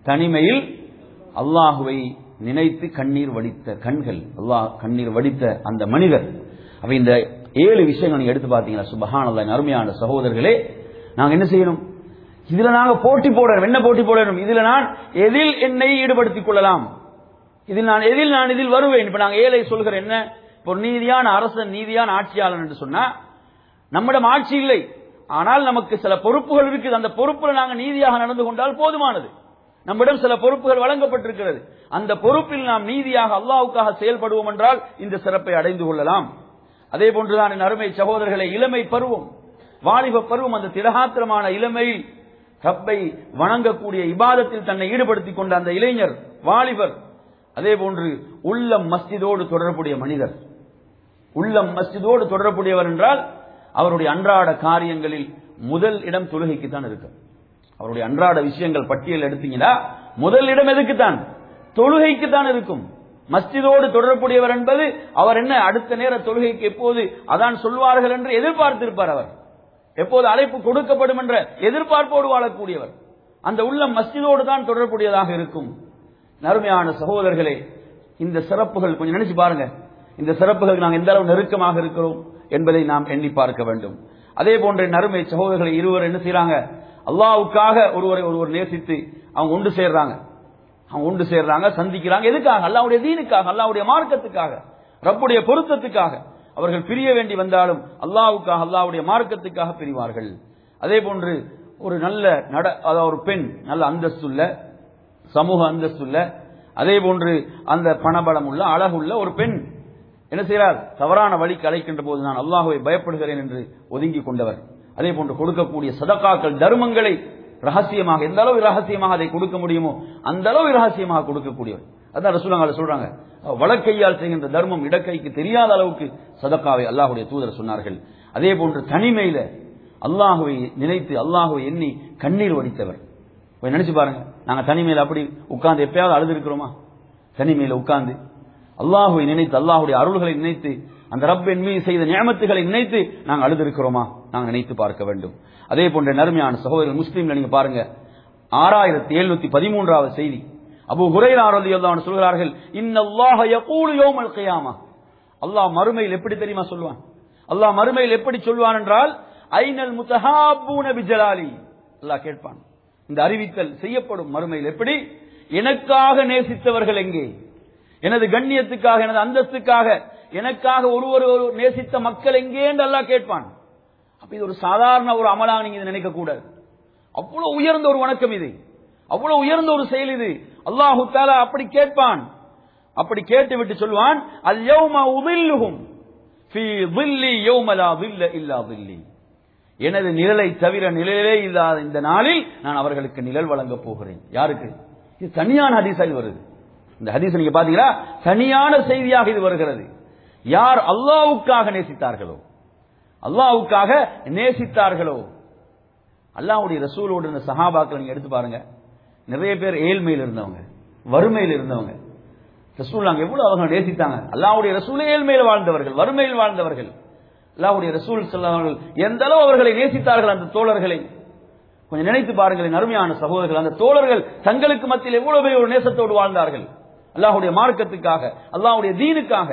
தனிமையில் அல்லாஹுவை நினைத்து கண்ணீர் வடித்த கண்கள் அல்லாஹ் கண்ணீர் வடித்த அந்த மனிதர் அப்ப இந்த ஏழு விஷயங்கள் நீங்க எடுத்து பார்த்தீங்கன்னா சுபஹான் அல்லாஹ் அருமையான சகோதரர்களே நாங்க என்ன செய்யணும் இதுல நாங்க போட்டி போடணும் என்ன போட்டி போடணும் இதுல நான் எதில் என்னை ஈடுபடுத்திக் கொள்ளலாம் இதில் நான் எதில் நான் இதில் வருவேன் இப்ப நாங்க ஏழை சொல்கிற என்ன இப்போ ஒரு நீதியான அரசன் நீதியான ஆட்சியாளன் என்று சொன்னா நம்மிடம் ஆட்சி இல்லை ஆனால் நமக்கு சில பொறுப்புகள் இருக்குது அந்த பொறுப்புல நாங்க நீதியாக நடந்து கொண்டால் போதுமானது நம்மிடம் சில பொறுப்புகள் வழங்கப்பட்டிருக்கிறது அந்த பொறுப்பில் நாம் நீதியாக அல்லாவுக்காக செயல்படுவோம் என்றால் இந்த சிறப்பை அடைந்து கொள்ளலாம் அதே போன்றுதான் என் அருமை சகோதரர்களை இளமை பருவம் வாலிப பருவம் அந்த திடகாத்திரமான இளமையில் ரப்பை வணங்கக்கூடிய இபாதத்தில் தன்னை ஈடுபடுத்திக் கொண்ட அந்த இளைஞர் வாலிபர் அதே போன்று உள்ளம் மஸ்ஜிதோடு தொடர்புடைய மனிதர் உள்ளம் மஸ்ஜிதோடு தொடர்புடையவர் என்றால் அவருடைய அன்றாட காரியங்களில் முதல் இடம் தொழுகைக்கு தான் இருக்கு அவருடைய அன்றாட விஷயங்கள் பட்டியல் எடுத்தீங்கன்னா முதல் இடம் எதுக்குத்தான் தொழுகைக்கு தான் இருக்கும் மஸ்ஜிதோடு தொடர்புடையவர் என்பது அவர் என்ன அடுத்த நேர தொழுகைக்கு எப்போது அதான் சொல்வார்கள் என்று எதிர்பார்த்திருப்பார் அவர் எப்போது அழைப்பு கொடுக்கப்படும் என்ற எதிர்பார்ப்போடு வாழக்கூடியவர் அந்த உள்ளம் மஸ்ஜிதோடு தான் தொடர்புடையதாக இருக்கும் நறுமையான சகோதரர்களே இந்த சிறப்புகள் கொஞ்சம் நினைச்சு பாருங்க இந்த சிறப்புகள் நாங்கள் எந்த அளவு நெருக்கமாக இருக்கிறோம் என்பதை நாம் எண்ணி பார்க்க வேண்டும் அதே போன்ற நறுமை சகோதரர்களை இருவர் என்ன செய்யறாங்க அல்லாவுக்காக ஒருவரை ஒருவர் நேசித்து அவங்க ஒன்று சேர்றாங்க அவங்க ஒன்று சேர்றாங்க சந்திக்கிறாங்க எதுக்காக அல்லாவுடைய தீனுக்காக அல்லாவுடைய மார்க்கத்துக்காக ரப்புடைய பொருத்தத்துக்காக அவர்கள் பிரிய வேண்டி வந்தாலும் அல்லாவுக்காக அல்லாவுடைய மார்க்கத்துக்காக பிரிவார்கள் அதே போன்று ஒரு நல்ல நட அதாவது ஒரு பெண் நல்ல அந்தஸ்துள்ள சமூக அந்தஸ்துள்ள அதே போன்று அந்த பணபலம் உள்ள அழகுள்ள ஒரு பெண் என்ன செய்கிறார் தவறான வழிக்கு அழைக்கின்ற போது நான் அல்லாஹுவை பயப்படுகிறேன் என்று ஒதுங்கி கொண்டவர் அதே போன்று கொடுக்கக்கூடிய சதக்காக்கள் தர்மங்களை ரகசியமாக எந்த அளவு ரகசியமாக அதை கொடுக்க முடியுமோ அந்த அளவு ரகசியமாக கொடுக்கக்கூடியவர் அதான் ரசூலங்கால சொல்றாங்க வழக்கையால் செய்கின்ற தர்மம் இடக்கைக்கு தெரியாத அளவுக்கு சதக்காவை அல்லாஹுடைய தூதர் சொன்னார்கள் அதே போன்று தனிமையில அல்லாஹுவை நினைத்து அல்லாஹுவை எண்ணி கண்ணீர் வடித்தவர் போய் நினைச்சு பாருங்க நாங்க தனிமையில் அப்படி உட்கார்ந்து எப்பயாவது அழுது இருக்கிறோமா தனிமையில உட்கார்ந்து அல்லாஹுவை நினைத்து அல்லாஹுடைய அருள்களை நினைத்து அந்த ரப் என் மீது செய்த நியமத்துகளை நினைத்து நாங்கள் அழுதிருக்கிறோமா நாங்கள் நினைத்து பார்க்க வேண்டும் அதே போன்ற நறுமையான சகோதரர் முஸ்லீம்ல நீங்க பாருங்க ஆறாயிரத்தி எழுநூத்தி பதிமூன்றாவது செய்தி அபு ஹுரைரா ரலியல்லாஹு சொல்கிறார்கள் இன்னல்லாஹ யகூலு யௌமல் கியாமா அல்லாஹ் மறுமையில் எப்படி தெரியுமா சொல்வான் அல்லாஹ் மறுமையில் எப்படி சொல்வான் என்றால் ஐனல் முத்தஹாபூன பிஜலாலி அல்லாஹ் கேட்பான் இந்த அறிவித்தல் செய்யப்படும் மறுமையில் எப்படி எனக்காக நேசித்தவர்கள் எங்கே எனது கண்ணியத்துக்காக எனது அந்தஸ்துக்காக எனக்காக ஒருவர் ஒரு நேசித்த மக்கள் எங்கே என்று அல்லாஹ் கேட்பான் அப்ப இது ஒரு சாதாரண ஒரு அமலாக நீங்க இதை நினைக்க கூடாது அவ்வளவு உயர்ந்த ஒரு வணக்கம் இது அவ்வளவு உயர்ந்த ஒரு செயல் இது அல்லாஹு தாலா அப்படி கேட்பான் அப்படி கேட்டு விட்டு சொல்வான் அல் யௌம உதில்லுஹும் ஃபீ தில்லி யௌம லா தில்ல இல்லா தில்லி எனது நிழலை தவிர நிழலே இல்லாத இந்த நாளில் நான் அவர்களுக்கு நிழல் வழங்க போகிறேன் யாருக்கு இது தனியான ஹதீஸா இது வருது இந்த ஹதீஸ் நீங்க பாத்தீங்களா தனியான செய்தியாக இது வருகிறது யார் அல்லாவுக்காக நேசித்தார்களோ அல்லாவுக்காக நேசித்தார்களோ அல்லாவுடைய ரசூலோடு இருந்த சஹாபாக்கள் நீங்க எடுத்து பாருங்க நிறைய பேர் ஏழ்மையில் இருந்தவங்க வறுமையில் இருந்தவங்க ரசூல் நாங்க எவ்வளவு அவங்க நேசித்தாங்க அல்லாவுடைய ரசூலே ஏழ்மையில் வாழ்ந்தவர்கள் வறுமையில் வாழ்ந்தவர்கள் அல்லாவுடைய ரசூல் செல்லவர்கள் எந்த அளவு அவர்களை நேசித்தார்கள் அந்த தோழர்களை கொஞ்சம் நினைத்து பாருங்கள் அருமையான சகோதரர்கள் அந்த தோழர்கள் தங்களுக்கு மத்தியில் எவ்வளவு பெரிய ஒரு நேசத்தோடு வாழ்ந்தார்கள் அல்லாஹுடைய மார்க்கத்துக்காக அல்லாஹுடைய தீனுக்காக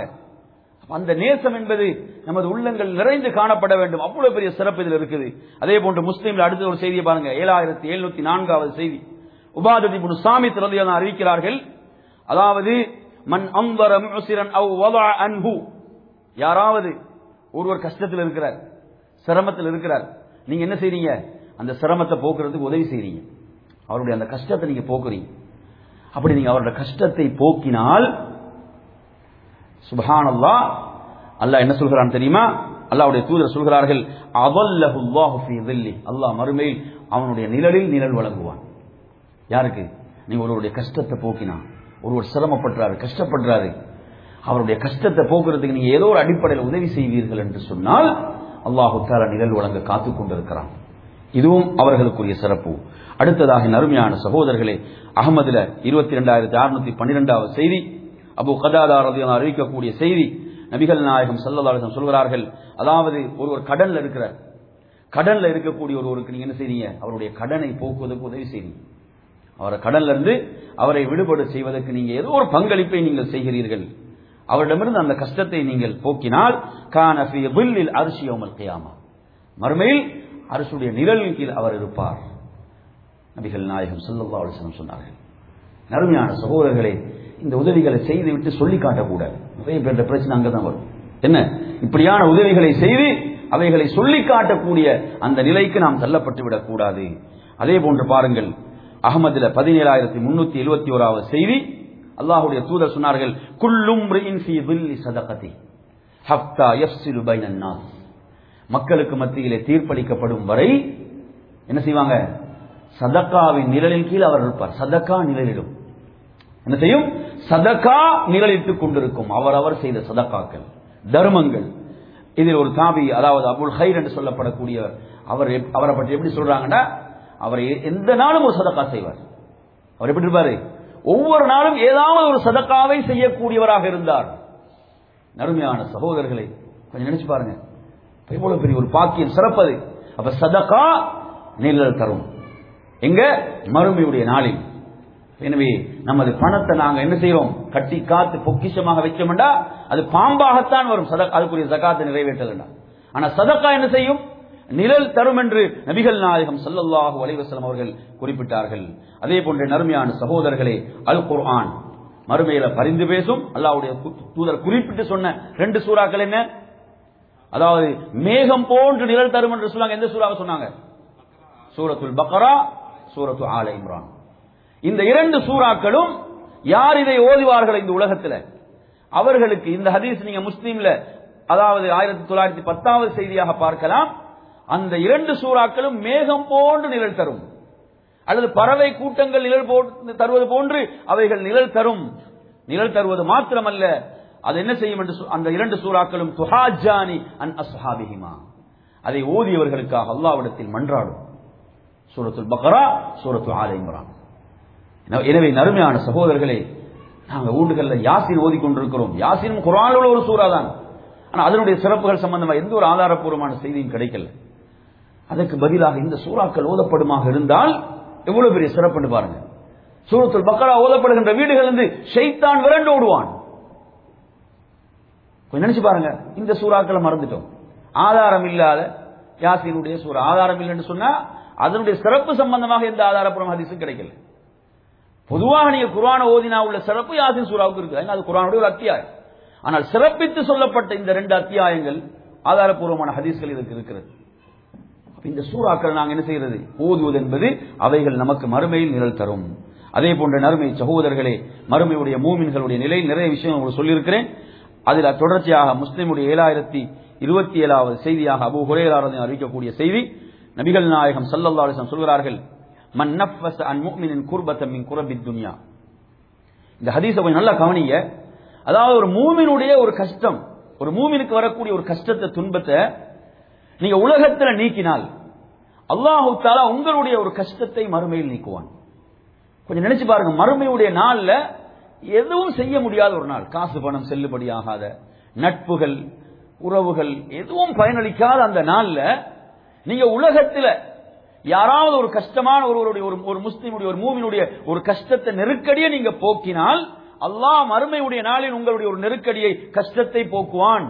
அந்த நேசம் என்பது நமது உள்ளங்கள் நிறைந்து காணப்பட வேண்டும் அவ்வளவு பெரிய சிறப்பு இதில் இருக்குது அதே போன்று முஸ்லீம்ல அடுத்த ஒரு செய்தியை பாருங்க ஏழாயிரத்தி எழுநூத்தி நான்காவது செய்தி உபாததி முன் சாமி திறந்தையான அறிவிக்கிறார்கள் அதாவது மன் அம்பர முசிரன் அவ் வதா அன்ஹு யாராவது ஒருவர் கஷ்டத்தில் இருக்கிறார் சிரமத்தில் இருக்கிறார் நீங்க என்ன செய்றீங்க அந்த சிரமத்தை போக்குறதுக்கு உதவி செய்றீங்க அவருடைய அந்த கஷ்டத்தை நீங்க போக்குறீங்க அப்படி நீங்க அவருடைய கஷ்டத்தை போக்கினால் சுபஹானல்லா அல்லாஹ் என்ன சொல்கிறான் தெரியுமா அல்லாஹ்வுடைய தூதர் சொல்கிறார்கள் அவல்லஹுல்லாஹு ஃபீ தில்லி அல்லாஹ் மறுமையில் அவனுடைய நிழலில் நிழல் வழங்குவான் யாருக்கு நீங்க ஒருவருடைய கஷ்டத்தை போக்கினா ஒருவர் சிரமப்படுறாரு கஷ்டப்படுறாரு அவருடைய கஷ்டத்தை போக்குறதுக்கு நீங்க ஏதோ ஒரு அடிப்படையில் உதவி செய்வீர்கள் என்று சொன்னால் அல்லாஹு தாலா நிழல் வழங்க காத்துக் கொண்டிருக்கிறான் இதுவும் அவர்களுக்குரிய சிறப்பு அடுத்ததாக நறுமையான சகோதரர்களே அகமதுல இருபத்தி ரெண்டாயிரத்தி அறுநூத்தி பன்னிரெண்டாவது செய்தி அபு கதாதா ரதியான அறிவிக்கக்கூடிய செய்தி நபிகள் நாயகம் சல்லதாசம் சொல்கிறார்கள் அதாவது ஒருவர் கடன்ல இருக்கிறார் கடன்ல இருக்கக்கூடிய ஒருவருக்கு நீங்க என்ன செய்றீங்க அவருடைய கடனை போக்குவதற்கு உதவி செய்றீங்க அவரை கடல்ல இருந்து அவரை விடுபட செய்வதற்கு நீங்க ஏதோ ஒரு பங்களிப்பை நீங்கள் செய்கிறீர்கள் அவரிடமிருந்து அந்த கஷ்டத்தை நீங்கள் போக்கினால் கான ஃபீ தில்லில் அரிசி யௌமல் கியாமா மறுமையில் அரசுடைய நிழலின் கீழ் அவர் இருப்பார் நபிகள் நாயகம் ஸல்லல்லாஹு அலைஹி வஸல்லம் சொன்னார்கள் நறுமையான சகோதரர்களே இந்த உதவிகளை செய்துவிட்டு சொல்லி காட்டக்கூடாது நிறைய பேர் பிரச்சனை அங்கதான் வரும் என்ன இப்படியான உதவிகளை செய்து அவைகளை சொல்லி காட்டக்கூடிய அந்த நிலைக்கு நாம் தள்ளப்பட்டு விடக்கூடாது அதே போன்று பாருங்கள் அகமதுல பதினேழாயிரத்தி முன்னூத்தி எழுபத்தி ஓராவது செய்தி அல்லாஹுடைய தூதர் சொன்னார்கள் குல்லும் சதகதி ஹப்தா யஃப்சிலு பைனன் நாஸ் மக்களுக்கு மத்தியிலே தீர்ப்பளிக்கப்படும் வரை என்ன செய்வாங்க சதக்காவின் நிழலின் கீழ் அவர் இருப்பார் சதக்கா நிழலிடும் என்ன செய்யும் சதக்கா நிழலிட்டுக் கொண்டிருக்கும் அவரவர் செய்த சதக்காக்கள் தர்மங்கள் இதில் ஒரு தாபி அதாவது அபுல் ஹைர் என்று சொல்லப்படக்கூடிய அவர் எப்- அவரை பற்றி எப்படி சொல்றாங்கன்னா அவர் எ- எந்த நாளும் ஒரு சதக்கா செய்வார் அவர் எப்படி இருப்பாரு ஒவ்வொரு நாளும் ஏதாவது ஒரு சதக்காவை செய்யக்கூடியவராக இருந்தார் நறுமையான சகோதரர்களை கொஞ்சம் நினைச்சு பாருங்க இப்ப எவ்வளவு பெரிய ஒரு பாக்கியம் சிறப்பது அப்ப சதகா நிழல் தரும் எங்க மறுமையுடைய நாளில் எனவே நமது பணத்தை நாங்க என்ன செய்யறோம் கட்டி காத்து பொக்கிஷமாக வைச்சோம்டா அது பாம்பாகத்தான் வரும் சதக் அதுக்குரிய சகாத்தை நிறைவேற்றலண்டா ஆனா சதக்கா என்ன செய்யும் நிழல் தரும் என்று நபிகள் நாயகம் ஸல்லல்லாஹு அலைஹி வஸல்லம் அவர்கள் குறிப்பிட்டார்கள் அதே போன்ற நறுமையான சகோதரர்களே அல் குர்ஆன் மறுமையில பரிந்து பேசும் அல்லாஹ்வுடைய கு- தூதர் குறிப்பிட்டு சொன்ன ரெண்டு சூறாக்கள் என்ன அதாவது மேகம் போன்று நிழல் தரும் என்று சொன்னாங்க எந்த சூறாவை சொன்னாங்க சூரத்துல் பக்ரா சூரத்து ஆல இம்ரான் இந்த இரண்டு சூறாக்களும் யார் இதை ஓதுவார்கள் இந்த உலகத்தில் அவர்களுக்கு இந்த ஹதீஸ் நீங்க முஸ்லீம்ல அதாவது ஆயிரத்தி தொள்ளாயிரத்தி பத்தாவது செய்தியாக பார்க்கலாம் அந்த இரண்டு சூறாக்களும் மேகம் போன்று நிழல் தரும் அல்லது பறவை கூட்டங்கள் நிழல் போ- தருவது போன்று அவைகள் நிழல் தரும் நிழல் தருவது மாத்திரமல்ல அது என்ன செய்யும் என்று சொ- அந்த இரண்டு சூறாக்களும் துஹாஜானி அன் அஸ்ஹாபிஹிமா அதை ஓதியவர்களுக்காக அல்லாவிடத்தில் மன்றாடும் சூரத்துல் பக்ரா சூரத்து ஆல இம்ரான் என- எனவே நறுமையான சகோதரர்களே நாங்க வீடுகள்ல யாசின் ஓதிக்கொண்டிருக்கிறோம் யாசினும் குரானில் உள்ள ஒரு சூறா தான் ஆனா அதனுடைய சிறப்புகள் சம்பந்தமா எந்த ஒரு ஆதாரப்பூர்வமான செய்தியும் கிடைக்கல அதற்கு பதிலாக இந்த சூறாக்கள் ஓதப்படுமாக இருந்தால் எவ்வளவு பெரிய சிறப்புன்னு பாருங்க சூரத்துல் பக்ரா ஓதப்படுகின்ற வீடுகள் இருந்து ஷைத்தான் விரண்டு ஓடுவான் கொஞ்சம் நினைச்சு பாருங்க இந்த சூறாக்களை மறந்துட்டோம் ஆதாரம் இல்லாத யாசினுடைய சூறா ஆதாரம் இல்லைன்னு சொன்னா அதனுடைய சிறப்பு சம்பந்தமாக எந்த ஆதாரப்பூர்வம் ஹதீஸும் கிடைக்கல பொதுவாக நீங்க குர்ஆனை ஓதினா உள்ள சிறப்பு யாசின் சூறாவுக்கு இருக்குது ஏன்னா அது குர்ஆனுடைய ஒரு அத்தியாயம் ஆனால் சிறப்பித்து சொல்லப்பட்ட இந்த ரெண்டு அத்தியாயங்கள் ஆதாரப்பூர்வமான ஹதீஸ்கள் இதுக்கு இருக்கிறது அப்ப இந்த சூறாக்கள் நாங்கள் என்ன செய்யறது ஓதுவது என்பது அவைகள் நமக்கு மறுமையில் நிழல் தரும் அதே போன்ற நறுமை சகோதரர்களே மறுமையுடைய மூமின்களுடைய நிலை நிறைய விஷயம் உங்களுக்கு சொல்லியிருக்கிறேன் அதில் தொடர்ச்சியாக முஸ்லிமுடைய ஏழாயிரத்தி இருபத்தி ஏழாவது செய்தியாக அபு ஹுரேராரதை அறிவிக்கக்கூடிய செய்தி நபிகள் நாயகம் ஸல்லல்லாஹு அலைஹி வஸல்லம் சொல்கிறார்கள் மன் நஃபஸ அன் முஃமினின் குர்பத்தம் மின் குரபித் துன்யா இந்த ஹதீஸை கொஞ்சம் நல்லா கவனிங்க அதாவது ஒரு மூமினுடைய ஒரு கஷ்டம் ஒரு மூமினுக்கு வரக்கூடிய ஒரு கஷ்டத்தை துன்பத்தை நீங்க உலகத்துல நீக்கினால் அல்லாஹு தாலா உங்களுடைய ஒரு கஷ்டத்தை மறுமையில் நீக்குவான் கொஞ்சம் நினைச்சு பாருங்க மறுமையுடைய நாள்ல எதுவும் செய்ய முடியாத ஒரு நாள் காசு பணம் செல்லுபடியாகாத நட்புகள் உறவுகள் எதுவும் பயனளிக்காத அந்த நாள்ல நீங்க உலகத்துல யாராவது ஒரு கஷ்டமான ஒருவருடைய ஒரு ஒரு முஸ்லிமுடைய ஒரு மூவினுடைய ஒரு கஷ்டத்தை நெருக்கடியை நீங்க போக்கினால் அல்லாஹ் மறுமையுடைய நாளில் உங்களுடைய ஒரு நெருக்கடியை கஷ்டத்தை போக்குவான்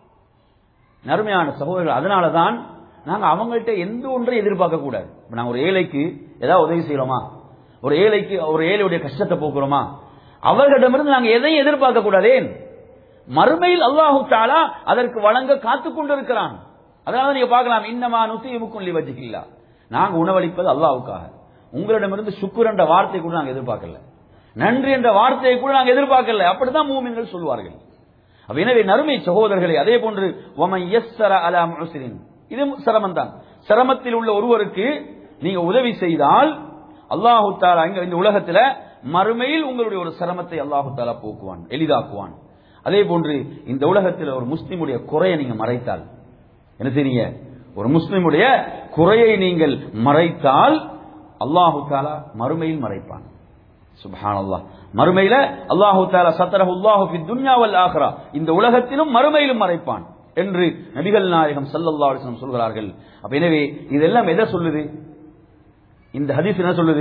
நறுமையான சகோதரர்கள் அதனால தான் நாங்க அவங்கள்ட்ட எந்த ஒன்றையும் எதிர்பார்க்க கூடாது இப்ப நாங்க ஒரு ஏழைக்கு ஏதாவது உதவி செய்யறோமா ஒரு ஏழைக்கு ஒரு ஏழையுடைய கஷ்டத்தை போக்குறோமா அவர்களிடமிருந்து நாங்க எதையும் எதிர்பார்க்க கூடாது ஏன் மறுமையில் அல்லாஹு தாலா அதற்கு வழங்க காத்துக் கொண்டிருக்கிறான் அதனால நீங்க பார்க்கலாம் இன்னமா நுசீமுக்கும் லிவஜிகில்லா நாங்க உணவளிப்பது அல்லாஹ்வுக்காக உங்களிடமிருந்து சுக்குர் என்ற வார்த்தை கூட நாங்க எதிர்பார்க்கல நன்றி என்ற வார்த்தையை கூட நாங்க எதிர்பார்க்கல அப்படிதான் மூமின்கள் சொல்வார்கள் அப்ப எனவே நறுமை சகோதரர்களை அதே போன்று ஒமன் யஸ்ஸர அலா முஸ்ரின் இது சிரமம் தான் சிரமத்தில் உள்ள ஒருவருக்கு நீங்க உதவி செய்தால் அல்லாஹு தாலா இங்க இந்த உலகத்துல மறுமையில் உங்களுடைய ஒரு சிரமத்தை அல்லாஹு தாலா போக்குவான் எளிதாக்குவான் அதே போன்று இந்த உலகத்தில் ஒரு முஸ்லிமுடைய குறையை நீங்க மறைத்தால் என்ன செய்றீங்க ஒரு முஸ்லிமுடைய குறையை நீங்கள் மறைத்தால் அல்லாஹு தாலா மறுமையில் மறைப்பான் சுப்ஹானல்லாஹ் மறுமையில அல்லாஹு தாலா சத்தரஹு அல்லாஹு ஃபி துன்யா வல் ஆഖിറா இந்த உலகத்திலும் மறுமையிலும் மறைப்பான் என்று நபிகள் நாயகம் ஸல்லல்லாஹு அலைஹி வஸல்லம் சொல்கிறார்கள் அப்ப எனவே இதெல்லாம் எதை சொல்லுது இந்த ஹதீஸ் என்ன சொல்லுது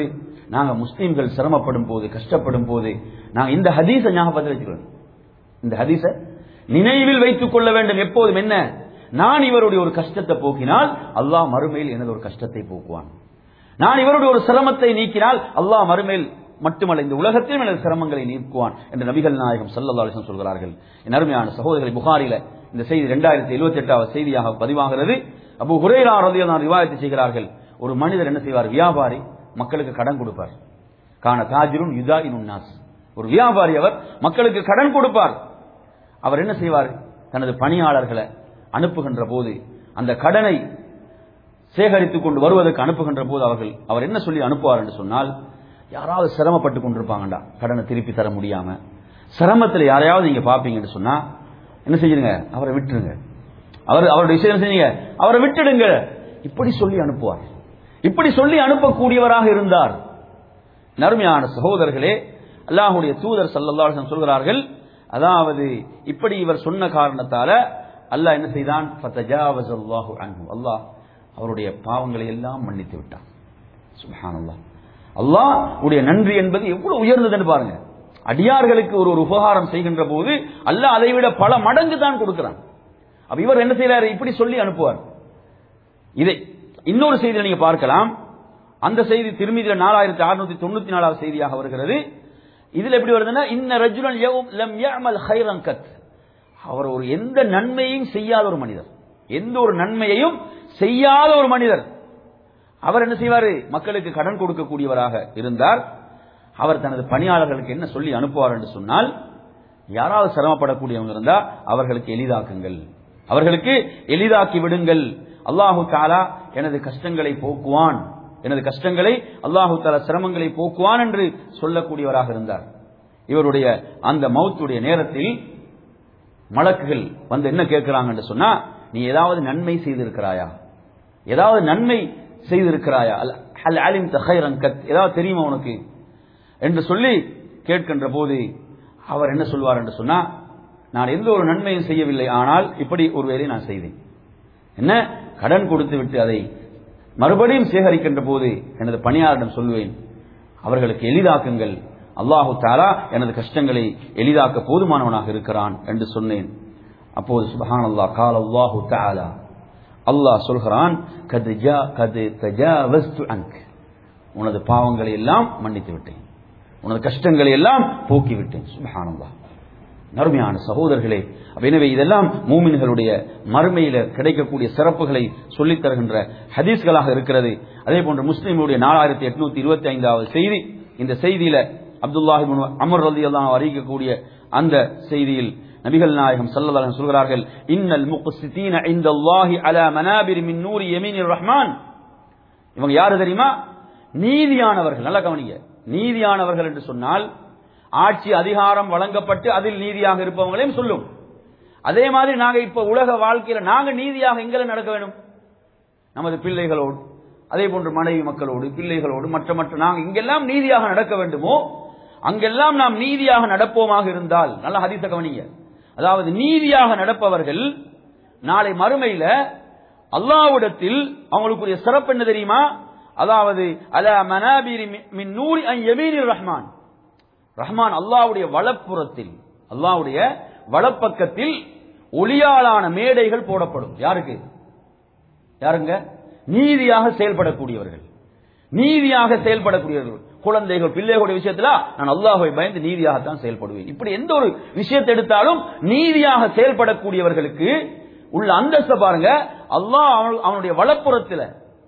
நாங்க முஸ்லீம்கள் சிரமப்படும் போது கஷ்டப்படும் போது நாங்க இந்த ஹதீஸை ஞாபகத்தில் வச்சுக்கணும் இந்த ஹதீஸ நினைவில் வைத்துக் கொள்ள வேண்டும் எப்போதும் என்ன நான் இவருடைய ஒரு கஷ்டத்தை போக்கினால் அல்லாஹ் மறுமையில் எனது ஒரு கஷ்டத்தை போக்குவான் நான் இவருடைய ஒரு சிரமத்தை நீக்கினால் அல்லாஹ் மறுமையில் மட்டுமல்ல இந்த உலகத்திலும் எனது சிரமங்களை நீக்குவான் என்று நபிகள் நாயகம் சல்லல்லா அலிஸ்லாம் சொல்கிறார்கள் என் அருமையான சகோதரர்களை புகாரில இந்த செய்தி இரண்டாயிரத்தி எழுபத்தி எட்டாவது செய்தியாக பதிவாகிறது அபு ஹுரேரா ரதியதான் ரிவாயத்தை செய்கிறார்கள் ஒரு மனிதர் என்ன செய்வார் வியாபாரி மக்களுக்கு கடன் கொடுப்பார் காண தாஜிரும் யுதா நாஸ் ஒரு வியாபாரி அவர் மக்களுக்கு கடன் கொடுப்பார் அவர் என்ன செய்வார் தனது பணியாளர்களை அனுப்புகின்ற போது அந்த கடனை சேகரித்துக் கொண்டு வருவதற்கு அனுப்புகின்ற போது அவர்கள் அவர் என்ன சொல்லி அனுப்புவார் என்று சொன்னால் யாராவது சிரமப்பட்டு கொண்டிருப்பாங்கடா கடனை திருப்பி தர முடியாம சிரமத்தில் யாரையாவது நீங்க பாப்பீங்கன்னு சொன்னா என்ன செய்யுங்க அவரை விட்டுருங்க அவர் அவருடைய விஷயம் செய்யுங்க அவரை விட்டுடுங்க இப்படி சொல்லி அனுப்புவார் இப்படி சொல்லி அனுப்பக்கூடியவராக இருந்தார் நறுமையான சகோதரர்களே அல்லாஹுடைய தூதர் சல்லல்லாஹு சொல்கிறார்கள் அதாவது இப்படி இவர் சொன்ன காரணத்தால அல்லாஹ் என்ன செய்தான் ஃபதஜாவஸல்லாஹு அன்ஹு அல்லாஹ் அவருடைய பாவங்களை எல்லாம் மன்னித்து விட்டான் சுப்ஹானல்லாஹ் அல்லாஹ் உடைய நன்றி என்பது எவ்வளவு உயர்ந்ததுன்னு பாருங்க அடியார்களுக்கு ஒரு ஒரு உபகாரம் செய்கின்ற போது அல்லாஹ் அதை விட பல மடங்கு தான் கொடுக்கிறான் அப்ப இவர் என்ன செய்யறாரு இப்படி சொல்லி அனுப்புவார் இதை இன்னொரு செய்தியை நீங்க பார்க்கலாம் அந்த செய்தி திருமதியில நாலாயிரத்தி அறுநூத்தி தொண்ணூத்தி நாலாவது செய்தியாக வருகிறது இதுல எப்படி வருதுன்னா இன்ன ரஜுலன் லம் யஅமல் ஹைரன் கத் அவர் ஒரு எந்த நன்மையையும் செய்யாத ஒரு மனிதர் எந்த ஒரு நன்மையையும் செய்யாத ஒரு மனிதர் அவர் என்ன செய்வாரு மக்களுக்கு கடன் கொடுக்கக்கூடியவராக இருந்தார் அவர் தனது பணியாளர்களுக்கு என்ன சொல்லி அனுப்புவார் என்று சொன்னால் யாராவது சிரமப்படக்கூடியவங்க இருந்தா அவர்களுக்கு எளிதாக்குங்கள் அவர்களுக்கு எளிதாக்கி விடுங்கள் அல்லாஹு தாலா எனது கஷ்டங்களை போக்குவான் எனது கஷ்டங்களை அல்லாஹு தாலா சிரமங்களை போக்குவான் என்று சொல்லக்கூடியவராக இருந்தார் இவருடைய அந்த மௌத்துடைய நேரத்தில் மலக்குகள் வந்து என்ன கேட்கிறாங்கன்னு சொன்னா நீ ஏதாவது நன்மை செய்திருக்கிறாயா ஏதாவது நன்மை செய்திருக்கிறாயா அல் அலிம் தஹைரன் கத் ஏதாவது தெரியுமா உனக்கு என்று சொல்லி கேட்கின்ற போது அவர் என்ன சொல்வார் என்று சொன்னா நான் எந்த ஒரு நன்மையும் செய்யவில்லை ஆனால் இப்படி ஒரு வேலையை நான் செய்தேன் என்ன கடன் கொடுத்து விட்டு அதை மறுபடியும் சேகரிக்கின்ற போது எனது பணியாளரிடம் சொல்லுவேன் அவர்களுக்கு எளிதாக்குங்கள் அல்லாஹு தாலா எனது கஷ்டங்களை எளிதாக்க போதுமானவனாக இருக்கிறான் என்று சொன்னேன் அப்போது சுபஹான் அல்லாஹ் கால் அல்லாஹு தாலா அல்லாஹ் சொல்கிறான் கது ஜா கது தஜாவஸ்து அன்க் உனது பாவங்களை எல்லாம் மன்னித்து விட்டேன் உனது கஷ்டங்களை எல்லாம் போக்கி விட்டேன் சுபஹான் அல்லாஹ் நறுமையான சகோதரர்களே எனவே இதெல்லாம் மூமின்களுடைய மறுமையில கிடைக்கக்கூடிய சிறப்புகளை சொல்லித் தருகின்ற ஹதீஸ்களாக இருக்கிறது அதே போன்று முஸ்லீமுடைய நாலாயிரத்தி எட்நூத்தி இருபத்தி ஐந்தாவது செய்தி இந்த செய்தியில அப்துல்லாஹி அமர் ரதி எல்லாம் அறிவிக்கக்கூடிய அந்த செய்தியில் நபிகள் நாயகம் சல்லல்லாஹு சொல்கிறார்கள் இன்னல் முக்சிதீன இந்தல்லாஹி அலா மனாபிர் மின் நூரி யமீனிர் ரஹ்மான் இவங்க யாரு தெரியுமா நீதியானவர்கள் நல்ல கவனிங்க நீதியானவர்கள் என்று சொன்னால் ஆட்சி அதிகாரம் வழங்கப்பட்டு அதில் நீதியாக இருப்பவங்களையும் சொல்லும் அதே மாதிரி நாங்க இப்ப உலக வாழ்க்கையில நாங்க நீதியாக எங்களை நடக்க வேண்டும் நமது பிள்ளைகளோடு அதே போன்று மனைவி மக்களோடு பிள்ளைகளோடு மற்ற மற்ற நாங்கள் இங்கெல்லாம் நீதியாக நடக்க வேண்டுமோ அங்கெல்லாம் நாம் நீதியாக நடப்போமாக இருந்தால் நல்ல ஹதீச கவனிங்க அதாவது நீதியாக நடப்பவர்கள் நாளை மறுமையில அல்லாவிடத்தில் அவங்களுக்குரிய சிறப்பு என்ன தெரியுமா அதாவது அல மனாபிரி மின் நூரி அன் யமீனிர் ரஹ்மான் ரஹ்மான் அல்லாவுடைய வலப்புறத்தில் அல்லாவுடைய வலப்பக்கத்தில் ஒளியாலான மேடைகள் போடப்படும் யாருக்கு யாருங்க நீதியாக செயல்படக்கூடியவர்கள் நீதியாக செயல்படக்கூடியவர்கள் குழந்தைகள் பிள்ளைகளுடைய விஷயத்துல நான் அல்லாஹை பயந்து நீதியாகத்தான் செயல்படுவேன் இப்படி எந்த ஒரு விஷயத்தை எடுத்தாலும் நீதியாக செயல்படக்கூடியவர்களுக்கு உள்ள அந்தஸ்த பாருங்க அல்லாஹ் அவனுடைய வலப்புறத்தில்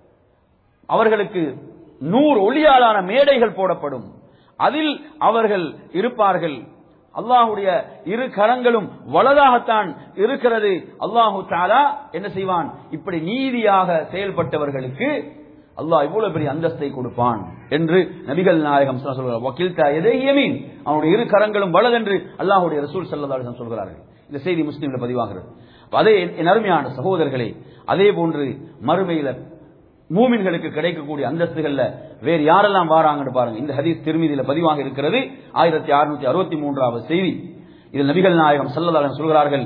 அவர்களுக்கு நூறு ஒளியாலான மேடைகள் போடப்படும் அதில் அவர்கள் இருப்பார்கள் அல்லாஹுடைய இரு கரங்களும் வலதாகத்தான் இருக்கிறது அல்லாஹு தாலா என்ன செய்வான் இப்படி நீதியாக செயல்பட்டவர்களுக்கு அல்லாஹ் இவ்வளவு பெரிய அந்தஸ்தை கொடுப்பான் என்று நபிகள் நாயகம் சொல்கிறார் வக்கீல் எதையமீன் அவனுடைய இரு கரங்களும் வலதென்று அல்லாஹுடைய ரசூல் சல்லா சொல்கிறார்கள் இந்த செய்தி முஸ்லீம்ல பதிவாகிறது அதே என் அருமையான சகோதரர்களே அதே போன்று மறுமையில மூமின்களுக்கு கிடைக்கக்கூடிய அந்தஸ்துகள்ல வேறு யாரெல்லாம் வாராங்கன்னு பாருங்க இந்த ஹதீஸ் திருமதியில பதிவாக இருக்கிறது ஆயிரத்தி அறுநூத்தி அறுபத்தி மூன்றாவது செய்தி இதில் நபிகள் நாயகம் சல்லதாலம் சொல்கிறார்கள்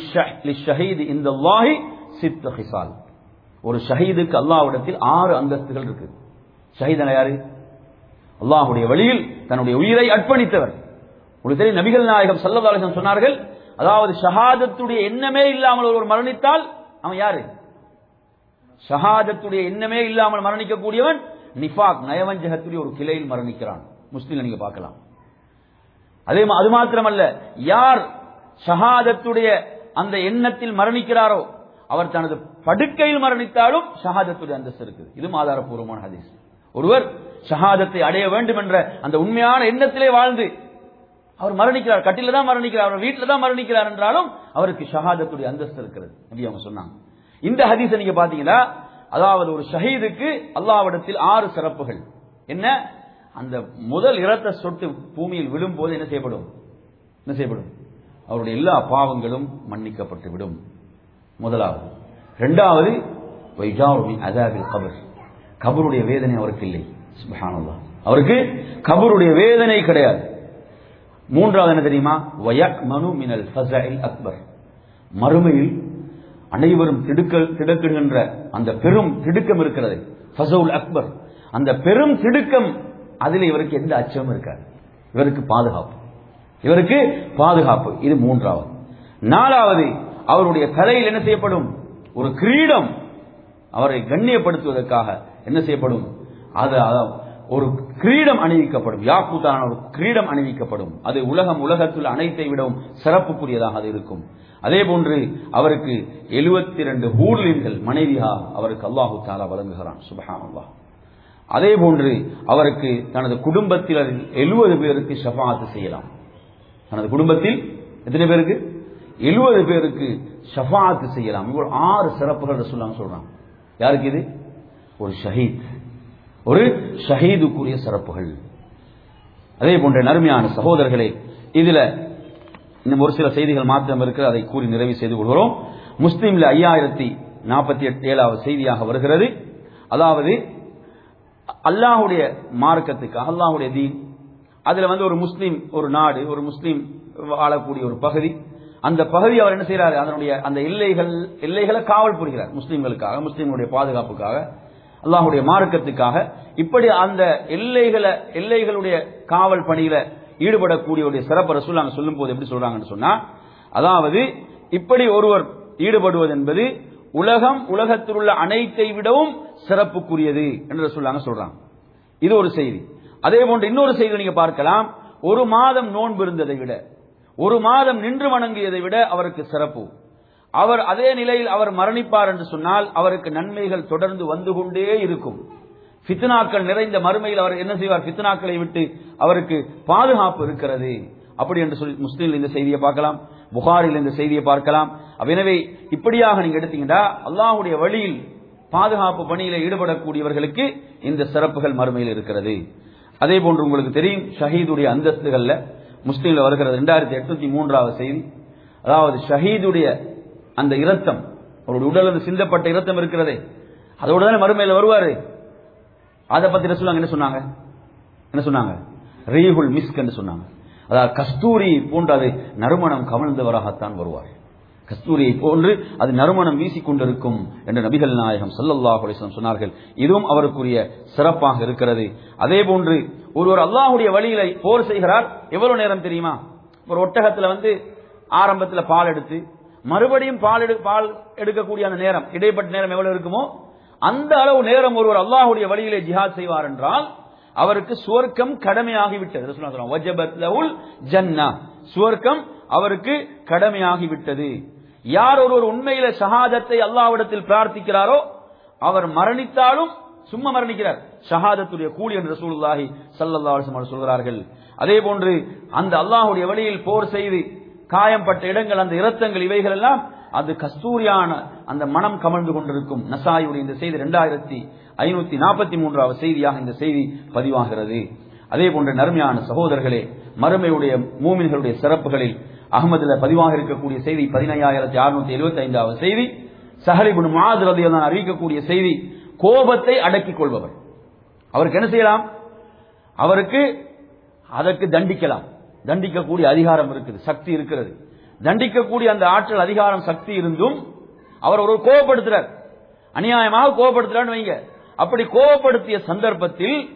இந்த சித்த ஹிசால் ஒரு ஷஹீதுக்கு அல்லாவிடத்தில் ஆறு அந்தஸ்துகள் இருக்கு ஷஹீதன யாரு அல்லாஹுடைய வழியில் தன்னுடைய உயிரை அர்ப்பணித்தவர் உங்களுக்கு தெரியும் நபிகள் நாயகம் சல்லதாலகம் சொன்னார்கள் அதாவது ஷஹாதத்துடைய எண்ணமே இல்லாமல் ஒருவர் மரணித்தால் அவன் யாரு ஷஹாதத்துடைய எண்ணமே இல்லாமல் மரணிக்கக்கூடியவன் நிஃபாக் நயவஞ்சகத்துடைய ஒரு கிளையில் மரணிக்கிறான் முஸ்லீம் நீங்க பார்க்கலாம் அதே மா- அது மாத்திரமல்ல யார் ஷஹாதத்துடைய அந்த எண்ணத்தில் மரணிக்கிறாரோ அவர் தனது படுக்கையில் மரணித்தாலும் ஷஹாதத்துடைய அந்தஸ்து இருக்குது இது ஆதாரபூர்வமான ஹதீஸ் ஒருவர் ஷஹாதத்தை அடைய வேண்டும் என்ற அந்த உண்மையான எண்ணத்திலே வாழ்ந்து அவர் மரணிக்கிறார் கட்டில தான் மரணிக்கிறார் அவர் வீட்டில் தான் மரணிக்கிறார் என்றாலும் அவருக்கு ஷஹாதத்துடைய அந்தஸ்து இருக்கிறது நபி அவங்க சொன்னாங்க இந்த ஹதீஸை நீங்க பாத்தீங்கன்னா அதாவது ஒரு ஷஹீதுக்கு அல்லாவிடத்தில் ஆறு சிறப்புகள் என்ன அந்த முதல் இரத்த சொட்டு பூமியில் விழும்போது என்ன செய்யப்படும் என்ன செய்யப்படும் அவருடைய எல்லா பாவங்களும் மன்னிக்கப்பட்டு விடும் முதலாவது இரண்டாவது வைஜாவுமின் அதாபில் கபர் கபருடைய வேதனை அவருக்கு இல்லை சுப்ஹானல்லாஹ் அவருக்கு கபருடைய வேதனை கிடையாது மூன்றாவது என்ன தெரியுமா வயக் மனு மினல் ஃபஸஇல் அக்பர் மறுமையில் அனைவரும் திடுக்கல் திடுக்கிடுகின்ற அந்த பெரும் திடுக்கம் இருக்கிறது ஃபசவுல் அக்பர் அந்த பெரும் திடுக்கம் அதில் இவருக்கு எந்த அச்சமும் இருக்காது இவருக்கு பாதுகாப்பு இவருக்கு பாதுகாப்பு இது மூன்றாவது நாலாவது அவருடைய தலையில் என்ன செய்யப்படும் ஒரு கிரீடம் அவரை கண்ணியப்படுத்துவதற்காக என்ன செய்யப்படும் அது அது ஒரு கிரீடம் அணிவிக்கப்படும் யாக்கூத்தான ஒரு கிரீடம் அணிவிக்கப்படும் அது உலகம் உலகத்தில் அனைத்தை விடவும் சிறப்புக்குரியதாக அது இருக்கும் அதே போன்று அவருக்கு எழுபத்தி ரெண்டு ஹூர்லின்கள் மனைவியா அவருக்கு அல்லாஹு தாலா வழங்குகிறான் சுபஹானல்லாஹ் அதே போன்று அவருக்கு தனது குடும்பத்தில் எழுபது பேருக்கு ஷஃபாத்து செய்யலாம் தனது குடும்பத்தில் எத்தனை பேருக்கு எழுபது பேருக்கு ஷஃபாத்து செய்யலாம் இவ்வளவு ஆறு சிறப்புகள் சொல்லாங்க சொல்றாங்க யாருக்கு இது ஒரு ஷஹீத் ஒரு ஷஹீதுக்குரிய சிறப்புகள் அதே போன்ற நறுமையான சகோதரர்களே இதுல இன்னும் ஒரு சில செய்திகள் மாத்திரம் இருக்கு அதை கூறி நிறைவு செய்து கொள்கிறோம் முஸ்லீம்ல ஐயாயிரத்தி நாற்பத்தி எட்டு ஏழாவது செய்தியாக வருகிறது அதாவது அல்லாஹுடைய மார்க்கத்துக்கு அல்லாஹுடைய தீன் அதுல வந்து ஒரு முஸ்லீம் ஒரு நாடு ஒரு முஸ்லீம் வாழக்கூடிய ஒரு பகுதி அந்த பகுதி அவர் என்ன செய்யறாரு அதனுடைய அந்த எல்லைகள் எல்லைகளை காவல் புரிகிறார் முஸ்லீம்களுக்காக முஸ்லீம்களுடைய பாதுகாப்புக்காக அல்லாஹுடைய மார்க்கத்துக்காக இப்படி அந்த எல்லைகளை எல்லைகளுடைய காவல் பணியில ஈடுபடக்கூடிய சிறப்பு ரசூல் நாங்க சொல்லும் போது எப்படி சொல்றாங்கன்னு சொன்னா அதாவது இப்படி ஒருவர் ஈடுபடுவது என்பது உலகம் உலகத்தில் உள்ள அனைத்தை விடவும் சிறப்புக்குரியது என்று சொல்லாங்க சொல்றாங்க இது ஒரு செய்தி அதே போன்று இன்னொரு செய்தி நீங்க பார்க்கலாம் ஒரு மாதம் நோன்பு இருந்ததை விட ஒரு மாதம் நின்று வணங்கியதை விட அவருக்கு சிறப்பு அவர் அதே நிலையில் அவர் மரணிப்பார் என்று சொன்னால் அவருக்கு நன்மைகள் தொடர்ந்து வந்து கொண்டே இருக்கும் ஃபித்னாக்கள் நிறைந்த மறுமையில் அவர் என்ன செய்வார் ஃபித்னாக்களை விட்டு அவருக்கு பாதுகாப்பு இருக்கிறது அப்படி என்று சொல்லி முஸ்லீம்ல இந்த செய்தியை பார்க்கலாம் புகாரில் இந்த செய்தியை பார்க்கலாம் அப்ப எனவே இப்படியாக நீங்க எடுத்தீங்கன்னா அல்லாஹுடைய வழியில் பாதுகாப்பு பணியில ஈடுபடக்கூடியவர்களுக்கு இந்த சிறப்புகள் மறுமையில் இருக்கிறது அதே போன்று உங்களுக்கு தெரியும் ஷஹீதுடைய அந்தஸ்துகள்ல முஸ்லீம்ல வருகிறது ரெண்டாயிரத்தி எட்நூத்தி மூன்றாவது செய்தி அதாவது ஷஹீதுடைய அந்த இரத்தம் அவருடைய உடலில் சிந்தப்பட்ட இரத்தம் இருக்கிறதே அதோட தானே மறுமையில் வருவாரு அதை பத்தி ரசூலாங்க என்ன சொன்னாங்க என்ன சொன்னாங்க ரீஹுல் மிஸ்க் என்று சொன்னாங்க அதாவது கஸ்தூரி போன்று அது நறுமணம் கமழ்ந்தவராகத்தான் வருவார் கஸ்தூரியை போன்று அது நறுமணம் வீசிக்கொண்டிருக்கும் என்று நபிகள் நாயகம் சல்லல்லாஹு அலைஹி வஸல்லம் சொன்னார்கள் இதுவும் அவருக்குரிய சிறப்பாக இருக்கிறது அதே போன்று ஒருவர் அல்லாஹுடைய வழியில போர் செய்கிறார் எவ்வளவு நேரம் தெரியுமா ஒரு ஒட்டகத்துல வந்து ஆரம்பத்துல பால் எடுத்து மறுபடியும் பால் எடு பால் எடுக்கக்கூடிய அந்த நேரம் இடைப்பட்ட நேரம் எவ்வளவு இருக்குமோ அந்த அளவு நேரம் ஒருவர் அல்லாஹுடைய வழியிலே ஜிஹாத் செய்வார் என்றால் அவருக்கு சுவர்க்கம் கடமையாகிவிட்டது ரசூலுல்லாஹி ஸல்லல்லாஹு அலைஹி வஸல்லம் வஜபத் லஹுல் ஜன்னா சுவர்க்கம் அவருக்கு கடமையாகிவிட்டது யார் ஒருவர் உண்மையில ஷஹாதத்தை அல்லாஹ்விடத்தில் பிரார்த்திக்கிறாரோ அவர் மரணித்தாலும் சும்மா மரணிக்கிறார் ஷஹாதத்துடைய கூலி என்று ரசூலுல்லாஹி ஸல்லல்லாஹு அலைஹி வஸல்லம் சொல்கிறார்கள் அதே போன்று அந்த அல்லாஹ்வுடைய வழியில் போர் செய்து காயம்பட்ட இடங்கள் அந்த இரத்தங்கள் இவைகள் எல்லாம் அது கஸ்தூரியான அந்த மனம் கமழ்ந்து கொண்டிருக்கும் நசாயுடைய இந்த செய்தி இரண்டாயிரத்தி ஐநூத்தி நாற்பத்தி மூன்றாவது செய்தியாக இந்த செய்தி பதிவாகிறது அதே போன்ற நறுமையான சகோதரர்களே மறுமையுடைய மூமின்களுடைய சிறப்புகளில் அகமதுல பதிவாக இருக்கக்கூடிய செய்தி பதினையாயிரத்தி அறுநூத்தி எழுபத்தி ஐந்தாவது செய்தி சஹலிபுன் மாது ரதியெல்லாம் அறிவிக்கக்கூடிய செய்தி கோபத்தை அடக்கிக் கொள்பவர் அவருக்கு என்ன செய்யலாம் அவருக்கு அதற்கு தண்டிக்கலாம் தண்டிக்கக்கூடிய அதிகாரம் இருக்குது சக்தி இருக்கிறது தண்டிக்கக்கூடிய அந்த ஆற்றல் அதிகாரம் சக்தி இருந்தும் அவர் ஒரு கோபப்படுத்துறார் அநியாயமாக கோபப்படுத்துறான்னு வைங்க அப்படி கோபப்படுத்திய சந்தர்ப்பத்தில்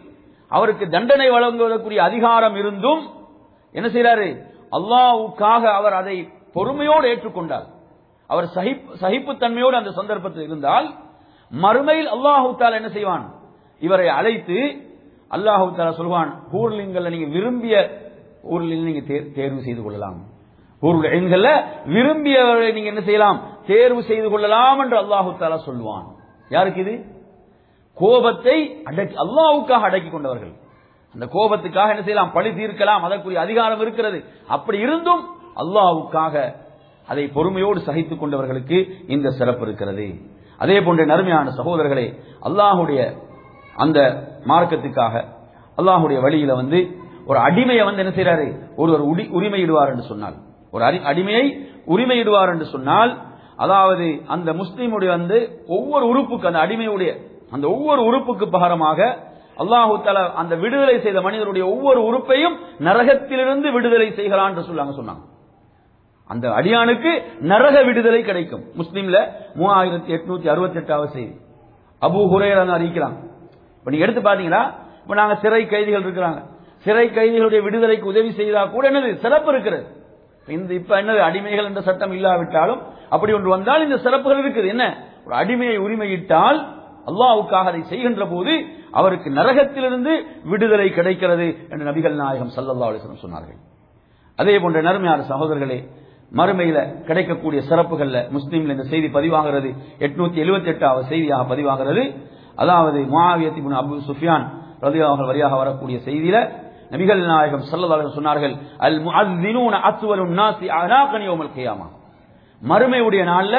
அவருக்கு தண்டனை வழங்குவதற்குரிய அதிகாரம் இருந்தும் என்ன செய்யறாரு அல்லாஹ்வுக்காக அவர் அதை பொறுமையோடு ஏற்றுக்கொண்டார் அவர் சகிப்- சகிப்புத்தன்மையோடு அந்த சந்தர்ப்பத்தில் இருந்தால் மறுமையில் அல்லாஹு தாலா என்ன செய்வான் இவரை அழைத்து அல்லாஹு தாலா சொல்வான் ஊர்லிங்கல்ல நீங்க விரும்பிய ஊரில் நீங்க தே- தேர்வு செய்து கொள்ளலாம் ஊர்ல விரும்பியவரை நீங்க என்ன செய்யலாம் தேர்வு செய்து கொள்ளலாம் என்று அல்லாஹு தாலா சொல்வான் யாருக்கு இது கோபத்தை அடக்கி அல்லாஹ்வுக்காக அடக்கி கொண்டவர்கள் அந்த கோபத்துக்காக என்ன செய்யலாம் பழி தீர்க்கலாம் அதற்குரிய அதிகாரம் இருக்கிறது அப்படி இருந்தும் அல்லாஹ்வுக்காக அதை பொறுமையோடு சகித்துக் கொண்டவர்களுக்கு இந்த சிறப்பு இருக்கிறது அதே போன்ற நறுமையான சகோதரர்களே அல்லாஹுடைய அந்த மார்க்கத்துக்காக அல்லாஹுடைய வழியில வந்து ஒரு அடிமையை வந்து என்ன செய்யறாரு ஒருவர் உடி- உரிமையிடுவார் என்று சொன்னால் ஒரு அடி- அடிமையை உரிமையிடுவார் என்று சொன்னால் அதாவது அந்த முஸ்லீமுடைய வந்து ஒவ்வொரு உறுப்புக்கு அந்த அடிமையுடைய அந்த ஒவ்வொரு உறுப்புக்கு பகரமாக அல்லாஹு தஆலா அந்த விடுதலை செய்த மனிதருடைய ஒவ்வொரு உறுப்பையும் நரகத்திலிருந்து விடுதலை செய்கிறான் என்று சொல்லாங்க சொன்னாங்க அந்த அடியானுக்கு நரக விடுதலை கிடைக்கும் முஸ்லீம்ல மூவாயிரத்தி எட்நூத்தி அறுபத்தி எட்டாவது செய்தி அபு ஹுரேரா அறிவிக்கிறாங்க இப்ப நீங்க எடுத்து பாத்தீங்களா இப்ப நாங்க சிறை கைதிகள் இருக்கிறாங்க சிறை கைதிகளுடைய விடுதலைக்கு உதவி செய்தா கூட என்னது சிறப்பு இருக்கிறது இந்த இப்ப என்னது அடிமைகள் என்ற சட்டம் இல்லாவிட்டாலும் அப்படி ஒன்று வந்தால் இந்த சிறப்புகள் இருக்குது என்ன ஒரு அடிமையை உரிமையிட்டால் அல்லாஹ்வுக்காக அதை செய்கின்ற போது அவருக்கு நரகத்திலிருந்து விடுதலை கிடைக்கிறது என்று நபிகள் நாயகம் ஸல்லல்லாஹு அலைஹி வஸல்லம் சொன்னார்கள் அதே போன்ற நறுமையான சகோதரர்களே மறுமையில கிடைக்கக்கூடிய சிறப்புகள்ல முஸ்லீம்ல இந்த செய்தி பதிவாகிறது எட்நூத்தி எழுபத்தி எட்டாவது செய்தியாக பதிவாகிறது அதாவது முஆவியத் இப்னு அபு சுஃபியான் ரலியல்லாஹு அன்ஹு வழியாக வரக்கூடிய செய்தியில நபிகள் நாயகம் ஸல்லல்லாஹு அலைஹி வஸல்லம் சொன்னார்கள் அல் முஅஸ்ஸினூன அத்வலுன் நாசி அனாகன் யௌமல் கியாமா மறுமையுடைய நாள்ல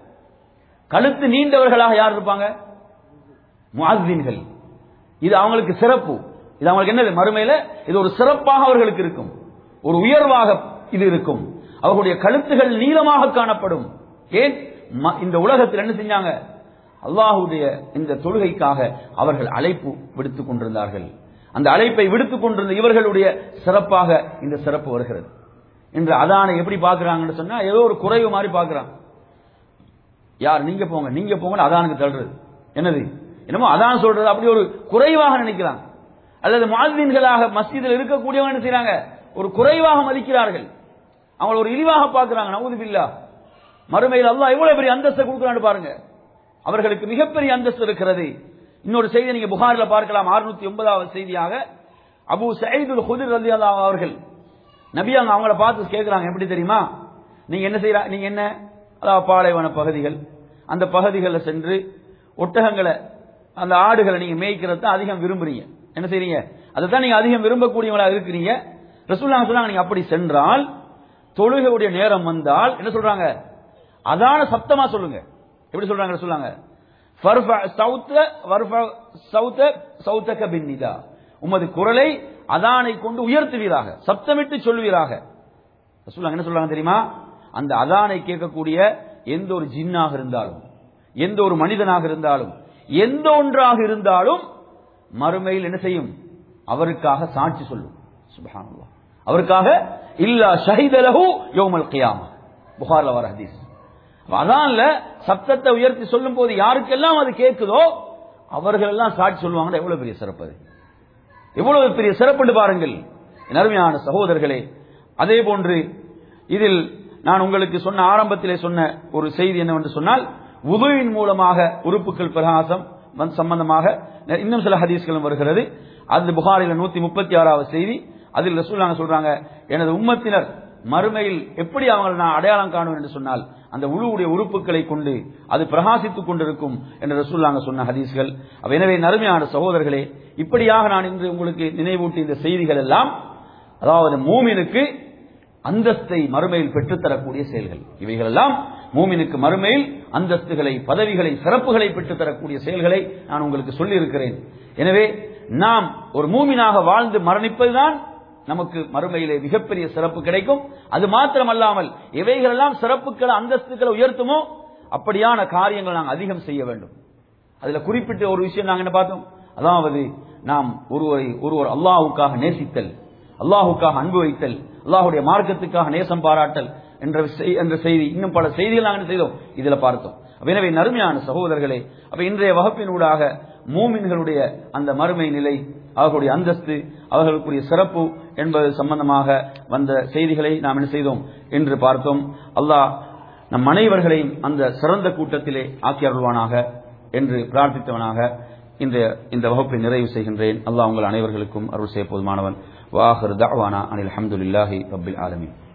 கழுத்து நீண்டவர்களாக யார் இருப்பாங்க முஅஸ்ஸின்கள் இது அவங்களுக்கு சிறப்பு இது அவங்களுக்கு என்னது மறுமையில இது ஒரு சிறப்பாக அவர்களுக்கு இருக்கும் ஒரு உயர்வாக இது இருக்கும் அவர்களுடைய கழுத்துகள் நீளமாக காணப்படும் ஏன் ம- இந்த உலகத்தில் என்ன செஞ்சாங்க அல்லாஹுடைய இந்த தொழுகைக்காக அவர்கள் அழைப்பு விடுத்துக் கொண்டிருந்தார்கள் அந்த அழைப்பை விடுத்துக் கொண்டிருந்த இவர்களுடைய சிறப்பாக இந்த சிறப்பு வருகிறது இன்று அதானை எப்படி பார்க்கறாங்கன்னு சொன்னா ஏதோ ஒரு குறைவு மாதிரி பார்க்கறாங்க யார் நீங்க போங்க நீங்க போங்க அதானுக்கு தள்ளுறது என்னது என்னமோ அதான் சொல்றது அப்படி ஒரு குறைவாக நினைக்கிறாங்க அல்லது மாதின்களாக மஸ்ஜிதில் இருக்கக்கூடியவங்க என்ன செய்றாங்க ஒரு குறைவாக மதிக்கிறார்கள் அவங்கள ஒரு இழிவாக பார்க்கறாங்க நவுது பில்லா மறுமையில் அல்லாஹ் எவ்வளவு பெரிய அந்தஸ்தை கொடுக்குறான்னு பாருங்க அவர்களுக்கு மிகப்பெரிய அந்தஸ்து இருக்கிறது இன்னொரு செய்தி நீங்க புகாரில பார்க்கலாம் 609 ஒன்பதாவது செய்தியாக அபூ சயீதுல் குதிர் ரலியல்லாஹு அவர்கள் நபி அங்க அவங்கள பார்த்து கேட்கறாங்க எப்படி தெரியுமா நீங்க என்ன செய்யறா நீங்க என்ன அதாவது பாலைவன பகுதிகள் அந்த பகுதிகளில் சென்று ஒட்டகங்களை அந்த ஆடுகளை நீங்க மேய்க்கிறது தான் அதிகம் விரும்புறீங்க என்ன செய்றீங்க அதை தான் நீங்க அதிகம் விரும்பக்கூடியவங்களா இருக்கிறீங்க ரசூலுல்லாஹ் சொன்னாங்க நீங்க அப்படி சென்றால் தொழுகையுடைய நேரம் வந்தால் என்ன சொல்றாங்க அதான சத்தமா சொல்லுங்க எப்படி சொல்றாங்க சொல்லுங்க ஃபர்ஃப சௌத்த வர்ஃப சௌத்த சௌத்தக பின்னிதா உமது குரலை அதானை கொண்டு உயர்த்துவீராக சப்தமிட்டு சொல்வீராக ரசூலுல்லாஹ் என்ன சொல்றாங்க தெரியுமா அந்த அதானை கேட்கக்கூடிய எந்த ஒரு ஜின்னாக இருந்தாலும் எந்த ஒரு மனிதனாக இருந்தாலும் எந்த ஒன்றாக இருந்தாலும் மறுமையில் என்ன செய்யும் அவருக்காக சாட்சி சொல்லும் சுப்ஹானல்லாஹ் அவருக்காக இல்லா ஷஹீதலஹு யௌமல் கியாமா புகார்ல வர ஹதீஸ் அப்ப அதான்ல சப்தத்தை உயர்த்தி சொல்லும் போது யாருக்கெல்லாம் அது கேட்குதோ அவர்கள் எல்லாம் சாட்சி சொல்லுவாங்கன்னா எவ்வளவு பெரிய சிறப்பு அது எவ்வளவு பெரிய சிறப்புண்டு பாருங்கள் என் அருமையான சகோதரர்களே அதே போன்று இதில் நான் உங்களுக்கு சொன்ன ஆரம்பத்திலே சொன்ன ஒரு செய்தி என்னவென்று சொன்னால் உதுவின் மூலமாக உறுப்புகள் பிரகாசம் வந்து சம்பந்தமாக இன்னும் சில ஹதீஸ்களும் வருகிறது அது புகாரில நூத்தி முப்பத்தி ஆறாவது செய்தி அதில் ரசூலுல்லாஹ் சொல்றாங்க எனது உம்மத்தினர் மறுமையில் எப்படி அவங்களை நான் அடையாளம் காணுவேன் என்று சொன்னால் அந்த உழுவுடைய உறுப்புகளை கொண்டு அது பிரகாசித்துக் கொண்டிருக்கும் என்று ரசூலுல்லாஹ் சொன்ன ஹதீஸ்கள் அப்ப எனவே நறுமையான சகோதரர்களே இப்படியாக நான் இன்று உங்களுக்கு நினைவூட்டி இந்த செய்திகள் எல்லாம் அதாவது மூமினுக்கு அந்தஸ்தை மறுமையில் பெற்றுத்தரக்கூடிய செயல்கள் இவைகள் எல்லாம் மூமினுக்கு மறுமையில் அந்தஸ்துகளை பதவிகளை சிறப்புகளை பெற்றுத்தரக்கூடிய செயல்களை நான் உங்களுக்கு சொல்லி இருக்கிறேன் எனவே நாம் ஒரு மூமினாக வாழ்ந்து மரணிப்பதுதான் நமக்கு மறுமையிலே மிகப்பெரிய சிறப்பு கிடைக்கும் அது மாத்திரமல்லாமல் எவைகளெல்லாம் சிறப்புகளை அந்தஸ்துகளை உயர்த்துமோ அப்படியான காரியங்கள் நாங்கள் அதிகம் செய்ய வேண்டும் அதுல குறிப்பிட்ட ஒரு விஷயம் நாங்க என்ன பார்த்தோம் அதாவது நாம் ஒருவரை ஒருவர் அல்லாஹுக்காக நேசித்தல் அல்லாஹுக்காக அன்பு வைத்தல் அல்லாஹுடைய மார்க்கத்துக்காக நேசம் பாராட்டல் என்ற செய்- என்ற செய்தி இன்னும் பல செய்திகள் நாங்கள் என்ன செய்தோம் இதுல பார்த்தோம் அப்ப எனவே நறுமையான சகோதரர்களே அப்ப இன்றைய வகுப்பினூடாக மூமின்களுடைய அந்த மறுமை நிலை அவர்களுடைய அந்தஸ்து அவர்களுக்குரிய சிறப்பு என்பது சம்பந்தமாக வந்த செய்திகளை நாம் என்ன செய்தோம் என்று பார்த்தோம் அல்லாஹ் நம் அனைவர்களையும் அந்த சிறந்த கூட்டத்திலே ஆக்கி அருள்வானாக என்று பிரார்த்தித்தவனாக இந்த இந்த வகுப்பை நிறைவு செய்கின்றேன் அல்லாஹ் உங்கள் அனைவர்களுக்கும் அருள் செய்ய போதுமானவன் வாஹர் தவானா அனில் அஹமதுல்லாஹி ரபில் ஆலமீன்